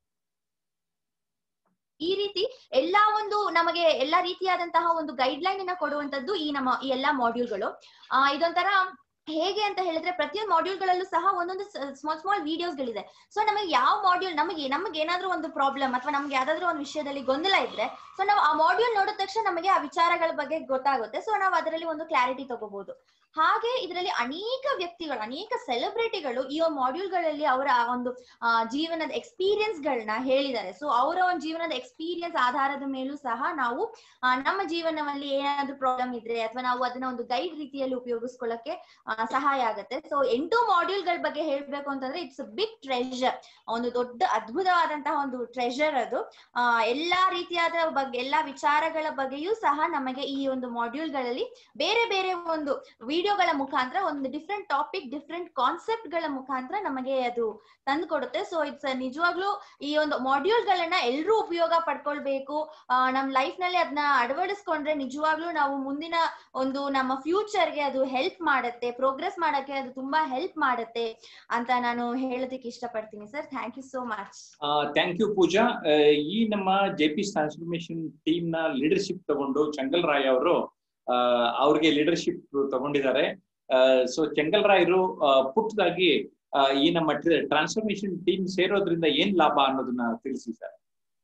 Speaker 2: ಈ ರೀತಿ ಎಲ್ಲಾ ಒಂದು ನಮಗೆ ಎಲ್ಲಾ ರೀತಿಯಾದಂತಹ ಒಂದು ಗೈಡ್ ಲೈನ್ ಅನ್ನ ಕೊಡುವಂತದ್ದು ಈ ನಮ್ಮ ಈ ಎಲ್ಲಾ ಮಾಡ್ಯೂಲ್ಗಳು ಆ ಇದೊಂಥರ ಹೇಗೆ ಅಂತ ಹೇಳಿದ್ರೆ ಪ್ರತಿಯೊಂದು ಮಾಡ್ಯೂಲ್ಗಳಲ್ಲೂ ಸಹ ಒಂದೊಂದು ಸ್ಮಾಲ್ ಸ್ಮಾಲ್ ವಿಡಿಯೋಸ್ ಗಳಿದೆ ಸೊ ನಮಗೆ ಯಾವ ಮಾಡ್ಯೂಲ್ ನಮಗೆ ನಮಗೆ ಏನಾದ್ರೂ ಒಂದು ಪ್ರಾಬ್ಲಮ್ ಅಥವಾ ನಮ್ಗೆ ಯಾವ್ದಾದ್ರು ಒಂದು ವಿಷಯದಲ್ಲಿ ಗೊಂದಲ ಇದ್ರೆ ಸೊ ನಾವು ಆ ಮಾಡ್ಯೂಲ್ ನೋಡಿದ ತಕ್ಷಣ ನಮಗೆ ಆ ವಿಚಾರಗಳ ಬಗ್ಗೆ ಗೊತ್ತಾಗುತ್ತೆ ಸೊ ನಾವು ಅದರಲ್ಲಿ ಒಂದು ಕ್ಲಾರಿಟಿ ತಗೋಬಹುದು ಹಾಗೆ ಇದರಲ್ಲಿ ಅನೇಕ ವ್ಯಕ್ತಿಗಳು ಅನೇಕ ಸೆಲೆಬ್ರಿಟಿಗಳು ಈ ಮಾಡ್ಯೂಲ್ಗಳಲ್ಲಿ ಅವರ ಒಂದು ಜೀವನದ ಎಕ್ಸ್ಪೀರಿಯನ್ಸ್ ಗಳನ್ನ ಹೇಳಿದ್ದಾರೆ ಸೊ ಅವರ ಒಂದು ಜೀವನದ ಎಕ್ಸ್ಪೀರಿಯನ್ಸ್ ಆಧಾರದ ಮೇಲೂ ಸಹ ನಾವು ನಮ್ಮ ಜೀವನದಲ್ಲಿ ಏನಾದ್ರೂ ಪ್ರಾಬ್ಲಮ್ ಇದ್ರೆ ಅಥವಾ ನಾವು ಅದನ್ನ ಒಂದು ಗೈಡ್ ರೀತಿಯಲ್ಲಿ ಉಪಯೋಗಿಸ್ಕೊಳ್ಳಕ್ಕೆ ಸಹಾಯ ಆಗುತ್ತೆ ಸೊ ಎಂಟು ಮಾಡ್ಯೂಲ್ಗಳ ಬಗ್ಗೆ ಹೇಳ್ಬೇಕು ಅಂತಂದ್ರೆ ಇಟ್ಸ್ ಬಿಗ್ ಟ್ರೆಷರ್ ಒಂದು ದೊಡ್ಡ ಅದ್ಭುತವಾದಂತಹ ಒಂದು ಟ್ರೆಷರ್ ಅದು ಆ ಎಲ್ಲಾ ರೀತಿಯಾದ ಬಗ್ಗೆ ಎಲ್ಲಾ ವಿಚಾರಗಳ ಬಗ್ಗೆಯೂ ಸಹ ನಮಗೆ ಈ ಒಂದು ಮಾಡ್ಯೂಲ್ಗಳಲ್ಲಿ ಬೇರೆ ಬೇರೆ ಒಂದು ವಿಡಿಯೋ ವಿಡಿಯೋಗಳ ಮುಖಾಂತರ ಒಂದು ಡಿಫ್ರೆಂಟ್ ಟಾಪಿಕ್ ಡಿಫ್ರೆಂಟ್ ಕಾನ್ಸೆಪ್ಟ್ ಗಳ ಮುಖಾಂತರ ನಮಗೆ ಅದು ತಂದು ಕೊಡುತ್ತೆ ಸೊ ಇಟ್ಸ್ ನಿಜವಾಗ್ಲೂ ಈ ಒಂದು ಮಾಡ್ಯೂಲ್ ಗಳನ್ನ ಎಲ್ಲರೂ ಉಪಯೋಗ ಪಡ್ಕೊಳ್ಬೇಕು ಆ, ನಮ್ ಲೈಫ್ ನಲ್ಲಿ ಅದನ್ನ ಅಳವಡಿಸ್ಕೊಂಡ್ರೆ ನಿಜವಾಗ್ಲೂ ನಾವು ಮುಂದಿನ ಒಂದು ನಮ್ಮ ಫ್ಯೂಚರ್ ಗೆ ಅದು ಹೆಲ್ಪ್ ಮಾಡುತ್ತೆ ಪ್ರೋಗ್ರೆಸ್ ಮಾಡಕ್ಕೆ ಅದು ತುಂಬಾ ಹೆಲ್ಪ್ ಮಾಡುತ್ತೆ ಅಂತ ನಾನು ಹೇಳೋದಕ್ಕೆ ಇಷ್ಟಪಡ್ತೀನಿ sir thank you so much
Speaker 1: thank you Pooja ಆ, ಈ ನಮ್ಮ ಜೆ ಪಿ ಟ್ರಾನ್ಸ್ಫರ್ಮೇಶನ್ ಟೀಮ್ ನ ಲೀಡರ್ಶಿಪ್ ತಗೊಂಡು ಚಂಗಲ್ ರಾಯ್ ಅವರು ಆ, ಅವ್ರಿಗೆ ಲೀಡರ್ಶಿಪ್ ತಗೊಂಡಿದ್ದಾರೆ ಸೊ ಚಂಗಲ್ ರಾಯರು ಆ, ಪುಟ್ಟದಾಗಿ ಆ, ಈ ನಮ್ಮ ಟ್ರಾನ್ಸ್ಫರ್ಮೇಶನ್ ಟೀಮ್ ಸೇರೋದ್ರಿಂದ ಏನ್ ಲಾಭ ಅನ್ನೋದನ್ನ ತಿಳಿಸಿ ಸರ್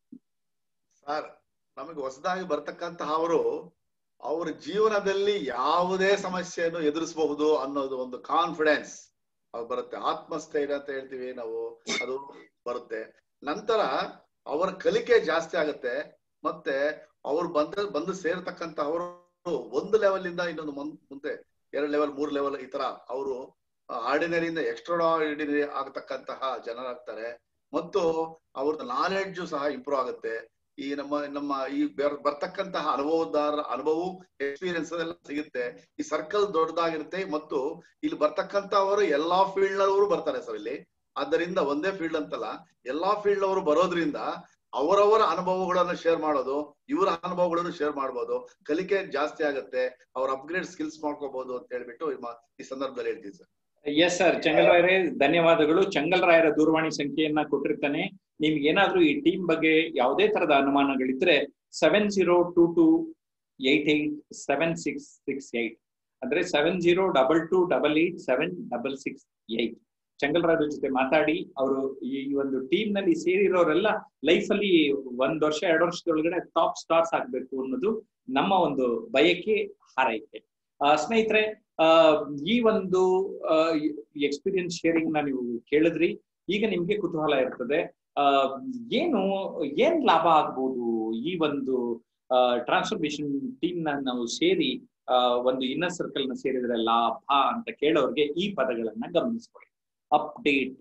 Speaker 3: ಸರ್ ನಮಗೆ ಹೊಸದಾಗಿ ಬರ್ತಕ್ಕಂತಹ ಅವರು ಅವ್ರ ಜೀವನದಲ್ಲಿ ಯಾವುದೇ ಸಮಸ್ಯೆಯನ್ನು ಎದುರಿಸಬಹುದು ಅನ್ನೋದು ಒಂದು ಕಾನ್ಫಿಡೆನ್ಸ್ ಅದು ಬರುತ್ತೆ ಆತ್ಮಸ್ಥೈರ್ಯ ಅಂತ ಹೇಳ್ತೀವಿ ನಾವು ಅದು ಬರುತ್ತೆ ನಂತರ ಅವರ ಕಲಿಕೆ ಜಾಸ್ತಿ ಆಗುತ್ತೆ ಮತ್ತೆ ಅವ್ರು ಬಂದ ಬಂದು ಸೇರ್ತಕ್ಕಂತ ಅವರು ಒಂದು ಲೆವೆಲ್ ಇಂದ ಇನ್ನೊಂದು ಮುಂ- ಮುಂದೆ ಎರಡು ಲೆವೆಲ್ ಮೂರ್ ಲೆವೆಲ್ ಈ ತರ ಅವರು ಆರ್ಡಿನರಿಯಿಂದ ಎಕ್ಸ್ಟ್ರಾ ಆರ್ಡಿನರಿ ಆಗತಕ್ಕಂತಹ ಜನರಾಗ್ತಾರೆ ಮತ್ತು ಅವ್ರದ್ದು ನಾಲೆಡ್ಜು ಸಹ ಇಂಪ್ರೂವ್ ಆಗುತ್ತೆ ಈ ನಮ್ಮ ನಮ್ಮ ಈ ಬರ್- ಬರ್ತಕ್ಕಂತಹ ಅನುಭವದಾರ ಅನುಭವ ಎಕ್ಸ್ಪೀರಿಯನ್ಸ್ ಎಲ್ಲ ಸಿಗುತ್ತೆ ಈ ಸರ್ಕಲ್ ದೊಡ್ಡದಾಗಿರುತ್ತೆ ಮತ್ತು ಇಲ್ಲಿ ಬರ್ತಕ್ಕಂತವರು ಎಲ್ಲಾ ಫೀಲ್ಡ್ ನವರು ಬರ್ತಾರೆ ಸರ್ ಇಲ್ಲಿ ಆದ್ದರಿಂದ ಒಂದೇ ಫೀಲ್ಡ್ ಅಂತಲ್ಲ ಎಲ್ಲಾ ಫೀಲ್ಡ್ ಅವರು ಬರೋದ್ರಿಂದ ಅವರವರ ಅನುಭವಗಳನ್ನು ಶೇರ್ ಮಾಡೋದು ಇವರ ಅನುಭವಗಳನ್ನು ಶೇರ್ ಮಾಡ್ಬೋದು ಕಲಿಕೆ ಜಾಸ್ತಿ ಆಗುತ್ತೆ ಅವ್ರ ಅಪ್ಗ್ರೇಡ್ ಸ್ಕಿಲ್ಸ್ ಮಾಡ್ಕೋಬಹುದು ಅಂತ ಹೇಳ್ಬಿಟ್ಟು ಈ ಮ- ಈ ಸಂದರ್ಭದಲ್ಲಿ ಹೇಳ್ತೀನಿ ಸರ್
Speaker 1: ಎಸ್ ಸರ್ ಚಂಗಲ್ ರಾಯರೇ ಧನ್ಯವಾದಗಳು ಚಂಗಲ್ ರಾಯರ ದೂರವಾಣಿ ಸಂಖ್ಯೆಯನ್ನ ಕೊಟ್ಟಿರ್ತಾನೆ ನಿಮ್ಗೆ ಏನಾದ್ರೂ ಈ ಟೀಮ್ ಬಗ್ಗೆ ಯಾವುದೇ ತರದ ಅನುಮಾನಗಳಿದ್ರೆ seven zero two two eight eight seven six six eight ಅಂದ್ರೆ seven zero double two double eight seven double six eight Changal ರಾಯರ ಜೊತೆ ಮಾತಾಡಿ ಅವರು ಈ ಒಂದು ಟೀಮ್ ನಲ್ಲಿ ಸೇರಿರೋರೆಲ್ಲ ಲೈಫ್ ಅಲ್ಲಿ ಒಂದ್ ವರ್ಷ ಎರಡು ವರ್ಷದೊಳಗಡೆ ಟಾಪ್ ಸ್ಟಾರ್ಸ್ ಆಗ್ಬೇಕು ಅನ್ನೋದು ನಮ್ಮ ಒಂದು ಬಯಕೆ ಹಾರೈಕೆ ಆ, ಸ್ನೇಹಿತರೆ ಆ, ಈ ಒಂದು ಎಕ್ಸ್ಪೀರಿಯನ್ಸ್ ಶೇರಿಂಗ್ ನ ನೀವು ಕೇಳಿದ್ರಿ ಈಗ ನಿಮ್ಗೆ ಕುತೂಹಲ ಇರ್ತದೆ ಆ, ಏನು ಏನ್ ಲಾಭ ಆಗ್ಬೋದು ಈ ಒಂದು ಟ್ರಾನ್ಸ್ಫರ್ಮೇಶನ್ ಟೀಮ್ ನ ನಾವು ಸೇರಿ ಆ, ಒಂದು ಇನ್ನರ್ ಸರ್ಕಲ್ ನ ಸೇರಿದ್ರೆ ಲಾಭ ಅಂತ ಕೇಳೋರ್ಗೆ ಈ ಪದಗಳನ್ನ ಗಮನಿಸ್ಕೊಳ್ಳಿ ಅಪ್ಡೇಟ್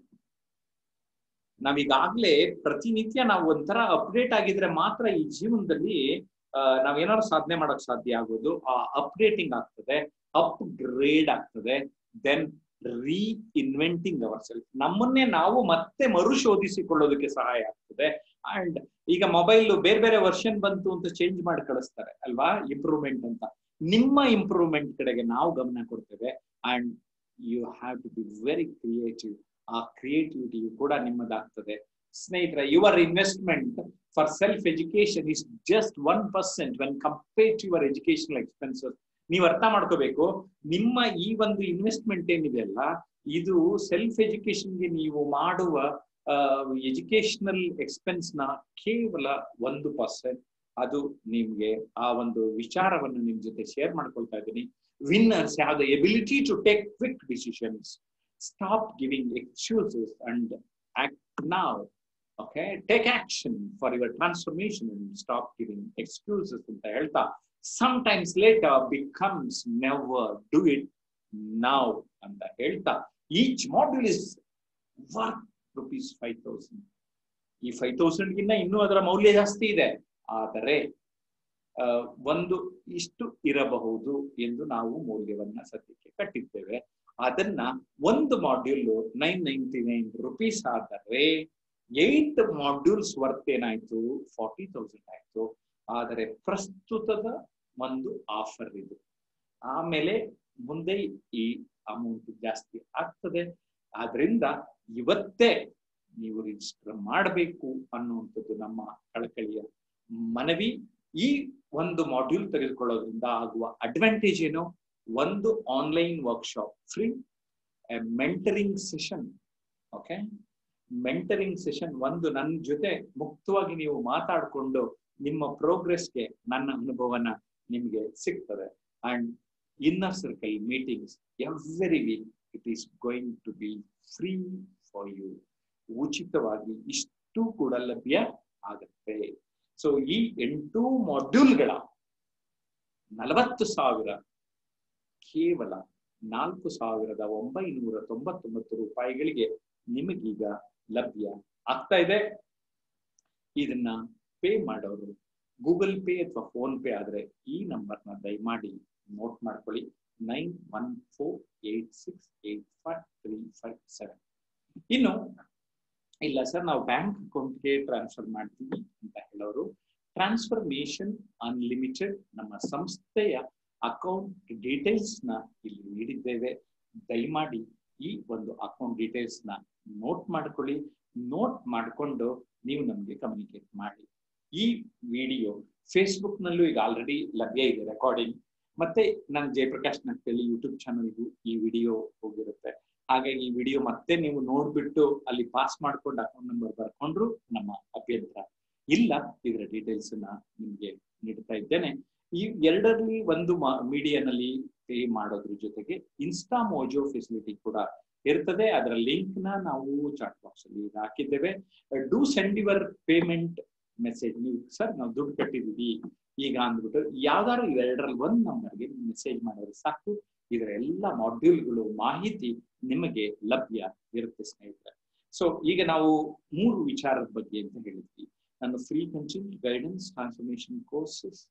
Speaker 1: ನಾವೀಗಾಗ್ಲೇ ಪ್ರತಿನಿತ್ಯ ನಾವು ಒಂಥರ ಅಪ್ಡೇಟ್ ಆಗಿದ್ರೆ ಮಾತ್ರ ಈ ಜೀವನದಲ್ಲಿ ಆ, ನಾವೇನಾದ್ರು ಸಾಧನೆ ಮಾಡಕ್ ಸಾಧ್ಯ ಆಗೋದು ಆ ಅಪ್ಡೇಟಿಂಗ್ ಆಗ್ತದೆ ಅಪ್ಗ್ರೇಡ್ ಆಗ್ತದೆ ದೆನ್ ರೀ ಇನ್ವೆಂಟಿಂಗ್ ಅವರ್ ಸೆಲ್ಫ್ ನಮ್ಮನ್ನೇ ನಾವು ಮತ್ತೆ ಮರುಶೋಧಿಸಿಕೊಳ್ಳೋದಕ್ಕೆ ಸಹಾಯ ಆಗ್ತದೆ ಅಂಡ್ ಈಗ ಮೊಬೈಲ್ ಬೇರೆ ಬೇರೆ ವರ್ಷನ್ ಬಂತು ಅಂತ ಚೇಂಜ್ ಮಾಡಿ ಕಳಿಸ್ತಾರೆ ಅಲ್ವಾ ಇಂಪ್ರೂವ್ಮೆಂಟ್ ಅಂತ ನಿಮ್ಮ ಇಂಪ್ರೂವ್ಮೆಂಟ್ ಕಡೆಗೆ ನಾವು ಗಮನ ಕೊಡ್ತೇವೆ and you have to be very creative ಆ ಕ್ರಿಯೇಟಿವಿಟಿ ಕೂಡ ನಿಮ್ಮದಾಗ್ತದೆ ಸ್ನೇಹಿತರೆ your investment for self education is just one percent when compare to your educational expenses ನೀವು ಅರ್ಥ ಮಾಡ್ಕೋಬೇಕು ನಿಮ್ಮ ಈ ಒಂದು ಇನ್ವೆಸ್ಟ್ಮೆಂಟ್ ಏನಿದೆ ಅಲ್ಲ ಇದು ಸೆಲ್ಫ್ ಎಜುಕೇಶನ್ಗೆ ನೀವು ಮಾಡುವ ಎಜುಕೇಶನಲ್ ಎಕ್ಸ್ಪೆನ್ಸ್ ನ ಕೇವಲ ಒಂದು ಪರ್ಸೆಂಟ್ ಅದು ನಿಮ್ಗೆ ಆ ಒಂದು ವಿಚಾರವನ್ನು ನಿಮ್ ಜೊತೆ ಶೇರ್ ಮಾಡ್ಕೊಳ್ತಾ ಇದ್ದೀನಿ winners have the ability to take quick decisions stop giving excuses and act now okay take action for your transformation and stop giving excuses ಅಂತ ಹೇಳ್ತಾ sometimes later becomes never do it now ಅಂತ ಹೇಳ್ತಾ each module is worth rupees five thousand ಈ five thousand ಗಿನ್ನ ಇನ್ನೂ ಅದರ ಮೌಲ್ಯ ಜಾಸ್ತಿ ಇದೆ ಆದರೆ ಆ, ಒಂದು ಇಷ್ಟು ಇರಬಹುದು ಎಂದು ನಾವು ಮೌಲ್ಯವನ್ನ ಸದ್ಯಕ್ಕೆ ಕಟ್ಟಿದ್ದೇವೆ ಅದನ್ನ ಒಂದು module nine ninety nine rupees ಆದರೆ ಏಟ್ ಮಾಡ್ಯೂಲ್ಸ್ ವರ್ತ್ ಏನಾಯ್ತು ಫಾರ್ಟಿ ತೌಸಂಡ್ ಆಯ್ತು ಆದರೆ ಪ್ರಸ್ತುತದ ಒಂದು ಆಫರ್ ಇದು ಆಮೇಲೆ ಮುಂದೆ ಈ ಅಮೌಂಟ್ ಜಾಸ್ತಿ ಆಗ್ತದೆ ಆದ್ರಿಂದ ಇವತ್ತೇ ನೀವು ರಿಜಿಸ್ಟರ್ ಮಾಡಬೇಕು ಅನ್ನುವಂಥದ್ದು ನಮ್ಮ ಕಳಕಳಿಯ ಮನವಿ ಈ ಒಂದು ಮಾಡ್ಯೂಲ್ ತೆಗೆದುಕೊಳ್ಳೋದ್ರಿಂದ ಆಗುವ ಅಡ್ವಾಂಟೇಜ್ ಏನು ಒಂದು online workshop free mentoring session okay mentoring session ಒಂದು ನನ್ನ ಜೊತೆ ಮುಕ್ತವಾಗಿ ನೀವು ಮಾತಾಡಿಕೊಂಡು ನಿಮ್ಮ ಪ್ರೋಗ್ರೆಸ್ಗೆ ನನ್ನ ಅನುಭವನ ನಿಮಗೆ ಸಿಗ್ತದೆ and inner circle meetings every week it is going to be free for you ಉಚಿತವಾಗಿ ಇಷ್ಟು ಕೂಡ ಲಭ್ಯ ಆಗತ್ತೆ ಸೊ ಈ ಎಂಟು ಮಾಡ್ಯೂಲ್ಗಳ ನಲವತ್ತು ಸಾವಿರ ಕೇವಲ ನಾಲ್ಕು ಸಾವಿರದ ಒಂಬೈನೂರ ತೊಂಬತ್ತೊಂಬತ್ತು ರೂಪಾಯಿಗಳಿಗೆ ನಿಮಗೀಗ ಲಭ್ಯ ಆಗ್ತಾ ಇದೆ ಇದನ್ನ ಪೇ ಮಾಡೋರು ಗೂಗಲ್ ಪೇ ಅಥವಾ ಫೋನ್ ಪೇ ಆದ್ರೆ ಈ ನಂಬರ್ನ ದಯಮಾಡಿ ನೋಟ್ ಮಾಡ್ಕೊಳ್ಳಿ nine one four eight six eight five three five seven ಇನ್ನು ಇಲ್ಲ ಸರ್ ನಾವು ಬ್ಯಾಂಕ್ ಅಕೌಂಟ್ಗೆ ಟ್ರಾನ್ಸ್ಫರ್ ಮಾಡ್ತೀವಿ ಅಂತ ಹೇಳೋರು ಟ್ರಾನ್ಸ್ಫರ್ಮೇಶನ್ ಅನ್ಲಿಮಿಟೆಡ್ ನಮ್ಮ ಸಂಸ್ಥೆಯ ಅಕೌಂಟ್ ಡೀಟೇಲ್ಸ್ ನ ಇಲ್ಲಿ ನೀಡಿದ್ದೇವೆ ದಯಮಾಡಿ ಈ ಒಂದು ಅಕೌಂಟ್ ಡೀಟೇಲ್ಸ್ ನ ನೋಟ್ ಮಾಡ್ಕೊಳ್ಳಿ ನೋಟ್ ಮಾಡಿಕೊಂಡು ನೀವು ನಮಗೆ ಕಮ್ಯುನಿಕೇಟ್ ಮಾಡಿ ಈ ವಿಡಿಯೋ ಫೇಸ್ಬುಕ್ ನಲ್ಲೂ ಈಗ ಆಲ್ರೆಡಿ ಲಭ್ಯ ಇದೆ ರೆಕಾರ್ಡಿಂಗ್ ಮತ್ತೆ ನನ್ನ ಜಯಪ್ರಕಾಶ್ ನಕ್ಕಲ್ಲಿ ಯೂಟ್ಯೂಬ್ ಚಾನಲ್ಗೂ ಈ ವಿಡಿಯೋ ಹೋಗಿರುತ್ತೆ ಹಾಗಾಗಿ ಈ ವಿಡಿಯೋ ಮತ್ತೆ ನೀವು ನೋಡ್ಬಿಟ್ಟು ಅಲ್ಲಿ ಪಾಸ್ ಮಾಡ್ಕೊಂಡು ಅಕೌಂಟ್ ನಂಬರ್ ಬರ್ಕೊಂಡ್ರು ನಮ್ಮ ಅಭ್ಯಂತರ ಇಲ್ಲ ಇದರ ಡೀಟೇಲ್ಸ್ ನ ನಿಮ್ಗೆ ನೀಡ್ತಾ ಇದ್ದೇನೆ ಈ ಎರಡರಲ್ಲಿ ಒಂದು ಮೀಡಿಯಾನಲ್ಲಿ ಪೇ ಮಾಡೋದ್ರ ಜೊತೆಗೆ ಇನ್ಸ್ಟಾ ಮೋಜೋ ಫೆಸಿಲಿಟಿ ಕೂಡ ಇರ್ತದೆ ಅದರ ಲಿಂಕ್ ನ ನಾವು ಚಾಟ್ ಬಾಕ್ಸ್ ಅಲ್ಲಿ ಈಗ ಹಾಕಿದ್ದೇವೆ do send your payment message ನೀವು ಸರ್ ನಾವು ದುಡ್ಡು ಕಟ್ಟಿದೀವಿ ಈಗ ಅಂದ್ಬಿಟ್ಟು ಯಾವ್ದಾದ್ರು ಇವೆರಡರಲ್ಲಿ ಒಂದ್ ನಂಬರ್ಗೆ ಮೆಸೇಜ್ ಮಾಡಿದ್ರೆ ಸಾಕು ಇದರ ಎಲ್ಲ ಮಾಡ್ಯೂಲ್ಗಳು ಮಾಹಿತಿ ನಿಮಗೆ ಲಭ್ಯ ಇರುತ್ತೆ ಸ್ನೇಹಿತರೆ ಸೊ ಈಗ ನಾವು ಮೂರು ವಿಚಾರದ ಬಗ್ಗೆ ಅಂತ ಹೇಳಿದ್ವಿ ನಾನು free counselling guidance transformation courses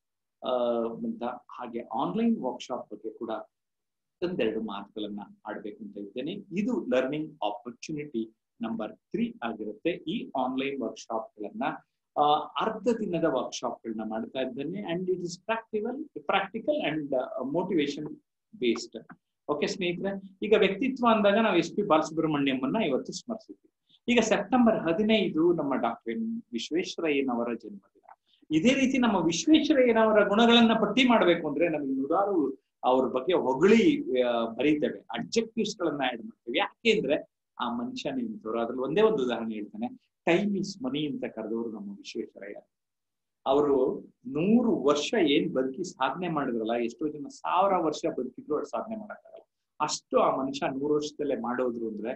Speaker 1: ಅಂತ ಹಾಗೆ ಆನ್ಲೈನ್ ವರ್ಕ್ಶಾಪ್ ಬಗ್ಗೆ ಕೂಡ ಒಂದೆರಡು ಮಾತುಗಳನ್ನ ಆಡ್ಬೇಕು ಅಂತ ಇದ್ದೇನೆ ಇದು ಲರ್ನಿಂಗ್ ಆಪರ್ಚುನಿಟಿ ನಂಬರ್ ತ್ರೀ ಆಗಿರುತ್ತೆ ಈ ಆನ್ಲೈನ್ ವರ್ಕ್ಶಾಪ್ ಗಳನ್ನ ಅರ್ಧ ದಿನದ ವರ್ಕ್ಶಾಪ್ ಗಳನ್ನ ಮಾಡ್ತಾ ಇದ್ದೇನೆ and it is practical practical and motivation based okay ಸ್ನೇಹಿತರೆ ಈಗ ವ್ಯಕ್ತಿತ್ವ ಅಂದಾಗ ನಾವು ಎಸ್ ಪಿ ಬಾಲಸುಬ್ರಹ್ಮಣ್ಯಂನ ಇವತ್ತು ಸ್ಮರಿಸಿದ್ವಿ ಈಗ ಸೆಪ್ಟೆಂಬರ್ ಹದಿನೈದು ನಮ್ಮ ಡಾಕ್ಟರ್ ಎಂ ವಿಶ್ವೇಶ್ವರಯ್ಯನವರ ಜನ್ಮದಿನ ಇದೇ ರೀತಿ ನಮ್ಮ ವಿಶ್ವೇಶ್ವರಯ್ಯನವರ ಗುಣಗಳನ್ನ ಪಟ್ಟಿ ಮಾಡ್ಬೇಕು ಅಂದ್ರೆ ನಮಗೆ ನೂರಾರು ಅವ್ರ ಬಗ್ಗೆ ಹೊಗಳಿ ಬರೀತೇವೆ ಅಬ್ಜೆಕ್ಟಿವ್ಸ್ ಗಳನ್ನ ಆಡ್ ಮಾಡ್ತೇವೆ ಯಾಕೆಂದ್ರೆ ಆ ಮನುಷ್ಯ ನಿಂತವ್ರು ಅದ್ರಲ್ಲಿ ಒಂದೇ ಒಂದು ಉದಾಹರಣೆ ಹೇಳ್ತಾನೆ ಟೈಮ್ ಇಸ್ ಮನಿ ಅಂತ ಕರೆದವರು ನಮ್ಮ ವಿಶ್ವೇಶ್ವರಯ್ಯ ಅವರು ನೂರು ವರ್ಷ ಏನ್ ಬದುಕಿ ಸಾಧನೆ ಮಾಡಿದ್ರಲ್ಲ ಎಷ್ಟೋ ಜನ ಸಾವಿರ ವರ್ಷ ಬದುಕಿದ್ರು ಅವ್ರು ಸಾಧನೆ ಮಾಡಕ್ಕಾಗಲ್ಲ ಅಷ್ಟು ಆ ಮನುಷ್ಯ ನೂರು ವರ್ಷದಲ್ಲೇ ಮಾಡೋದ್ರು ಅಂದ್ರೆ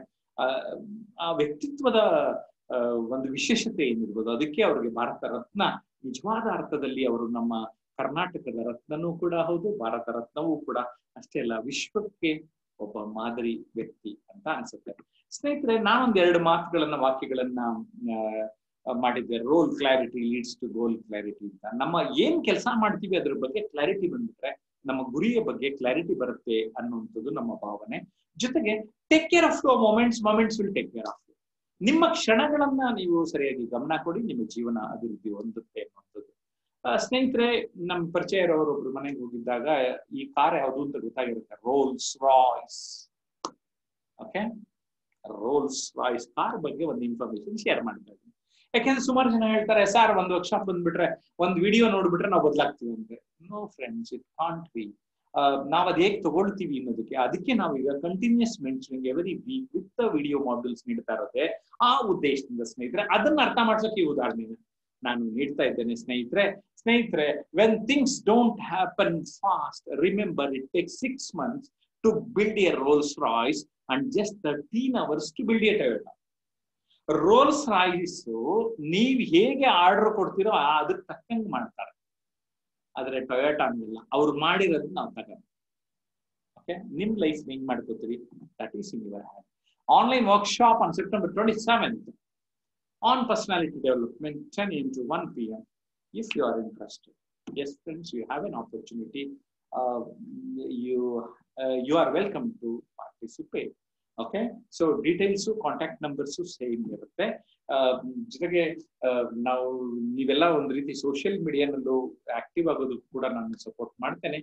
Speaker 1: ಆ ವ್ಯಕ್ತಿತ್ವದ ಒಂದು ವಿಶೇಷತೆ ಏನಿರ್ಬೋದು ಅದಕ್ಕೆ ಅವ್ರಿಗೆ ಭಾರತ ರತ್ನ ನಿಜವಾದ ಅರ್ಥದಲ್ಲಿ ಅವರು ನಮ್ಮ ಕರ್ನಾಟಕದ ರತ್ನನೂ ಕೂಡ ಹೌದು ಭಾರತ ರತ್ನವೂ ಕೂಡ ಅಷ್ಟೇ ಅಲ್ಲ ವಿಶ್ವಕ್ಕೆ ಒಬ್ಬ ಮಾದರಿ ವ್ಯಕ್ತಿ ಅಂತ ಅನ್ಸುತ್ತೆ ಸ್ನೇಹಿತರೆ ನಾನೊಂದ್ ಎರಡು ಮಾತುಗಳನ್ನ ವಾಕ್ಯಗಳನ್ನ ಮಾಡಿದ್ದೆ role clarity leads to goal clarity ಅಂತ ನಮ್ಮ ಏನ್ ಕೆಲಸ ಮಾಡ್ತೀವಿ ಅದ್ರ ಬಗ್ಗೆ ಕ್ಲಾರಿಟಿ ಬಂದ್ಬಿಟ್ರೆ ನಮ್ಮ ಗುರಿಯ ಬಗ್ಗೆ ಕ್ಲಾರಿಟಿ ಬರುತ್ತೆ ಅನ್ನುವಂಥದ್ದು ನಮ್ಮ ಭಾವನೆ ಜೊತೆಗೆ take care of your moments moments will take care of you ನಿಮ್ಮ ಕ್ಷಣಗಳನ್ನ ನೀವು ಸರಿಯಾಗಿ ಗಮನ ಕೊಡಿ ನಿಮ್ಮ ಜೀವನ ಅಭಿವೃದ್ಧಿ ಹೊಂದುತ್ತೆ ಅನ್ನುವಂಥದ್ದು ಸ್ನೇಹಿತರೆ ನಮ್ ಪರಿಚಯ ಇರೋರು ಒಬ್ರು ಮನೆಗೆ ಹೋಗಿದ್ದಾಗ ಈ ಕಾರ್ ಯಾವುದು ಅಂತ ಗೊತ್ತಾಗಿರುತ್ತೆ Rolls Royce okay Rolls Royce car ಬಗ್ಗೆ ಒಂದು ಇನ್ಫಾರ್ಮೇಶನ್ ಶೇರ್ ಮಾಡ್ತಾ ಇದ್ದೀನಿ ಯಾಕೆಂದ್ರೆ ಸುಮಾರು ಜನ ಹೇಳ್ತಾರೆ ಸರ್ ಒಂದು ವರ್ಕ್ಶಾಪ್ ಬಂದ್ಬಿಟ್ರೆ ಒಂದು ವಿಡಿಯೋ ನೋಡ್ಬಿಟ್ರೆ ನಾವು ಬದಲಾಗ್ತೀವಿ ಅಂತೆ no friends it can't be ನಾವ್ ಅದ್ ಹೇಗ್ ತಗೊಳ್ತೀವಿ ಅನ್ನೋದಕ್ಕೆ ಅದಕ್ಕೆ ನಾವು ಈಗ continuous mentioning every week with video modules ನೀಡ್ತಾ ಇರೋದೆ ಆ ಉದ್ದೇಶದಿಂದ ಸ್ನೇಹಿತರೆ ಅದನ್ನ ಅರ್ಥ ಮಾಡ್ಸೋಕೆ ಈ ಉದಾಹರಣೆ ನಾನು ನೀಡ್ತಾ ಇದ್ದೇನೆ ಸ್ನೇಹಿತರೆ ಸ್ನೇಹಿತರೆ when things don't happen fast remember it take six months to build a Rolls Royce and just thirteen hours to build a Toyota Rolls Royce ನೀವ್ ಹೇಗೆ ಆರ್ಡರ್ ಕೊಡ್ತೀರೋ ಅದಕ್ಕೆ ತಕ್ಕಂಗೆ ಮಾಡ್ತಾರೆ ಆದ್ರೆ ಟೊಯೋಟಾ ಹಂಗಿಲ್ಲ ಅವ್ರು ಮಾಡಿರೋದು ನಾವು ತಗೊಂಡು ಓಕೆ ನಿಮ್ ಲೈಫ್ ಹೆಂಗ್ ಮಾಡ್ಕೋತೀರಿ that is in your hand online workshop on September twenty seventh on personality development ten AM to one P M if you are interested yes friends you have an opportunity you you are welcome to participate okay so details contact numbers same ಇರುತ್ತೆ ಜೊತೆಗೆ ನಾವು ನೀವೆಲ್ಲ ಒಂದು ರೀತಿ social ಮೀಡಿಯಾನಲ್ಲೂ active ಆಗೋದು ಕೂಡ ನಾನು support ಮಾಡ್ತೇನೆ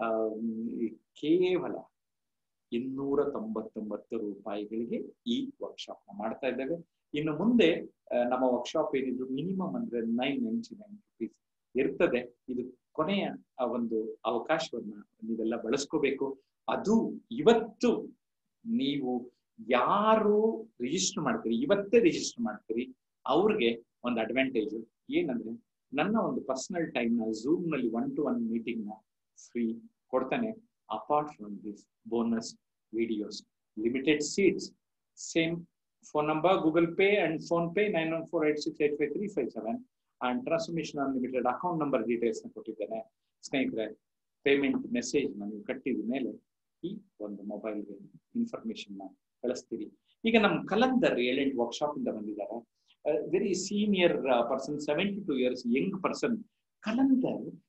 Speaker 1: ಕೇವಲ ಇನ್ನೂರ ತೊಂಬತ್ತೊಂಬತ್ತು ರೂಪಾಯಿಗಳಿಗೆ ಈ ವರ್ಕ್ಶಾಪ್ ನ ಮಾಡ್ತಾ ಇದ್ದೇವೆ ಇನ್ನು ಮುಂದೆ ನಮ್ಮ ವರ್ಕ್ಶಾಪ್ ಏನಿದ್ರು ಮಿನಿಮಮ್ ಅಂದ್ರೆ ನೈನ್ ನೈಂಟಿ ನೈನ್ ರುಪೀಸ್ ಇರ್ತದೆ ಇದು ಕೊನೆಯ ಒಂದು ಅವಕಾಶವನ್ನ ನೀವೆಲ್ಲ ಬಳಸ್ಕೋಬೇಕು ಅದು ಇವತ್ತು ನೀವು ಯಾರು ರಿಜಿಸ್ಟರ್ ಮಾಡ್ತೀರಿ ಇವತ್ತೇ ರಿಜಿಸ್ಟರ್ ಮಾಡ್ತೀರಿ ಅವ್ರಿಗೆ ಒಂದು ಅಡ್ವಾಂಟೇಜ್ ಏನಂದ್ರೆ ನನ್ನ ಒಂದು ಪರ್ಸನಲ್ ಟೈಮ್ ನ ಝೂಮ್ ನಲ್ಲಿ ಒನ್ ಟು ಒನ್ ಮೀಟಿಂಗ್ ನ ಫ್ರೀ ಕೊಡ್ತಾನೆ apart from this bonus videos limited seats same phone number Google Pay and PhonePe nine one four eight six eight five three five seven and transmission unlimited account number details ನ ಕೊಟ್ಟಿದ್ದೇನೆ ಸ್ನೇಹಿತರೆ payment message ನ ನೀವು ಕಟ್ಟಿದ ಮೇಲೆ ಈ ಒಂದು ಮೊಬೈಲ್ಗೆ ಇನ್ಫಾರ್ಮೇಶನ್ ನ ಕಳಿಸ್ತೀರಿ ಈಗ ನಮ್ಮ ಕಲಂದರ್ ಏಳೆಂಟು ವರ್ಕ್ಶಾಪ್ ಇಂದ ಬಂದಿದ್ದಾರೆ very senior person seventy two years young person Kalandar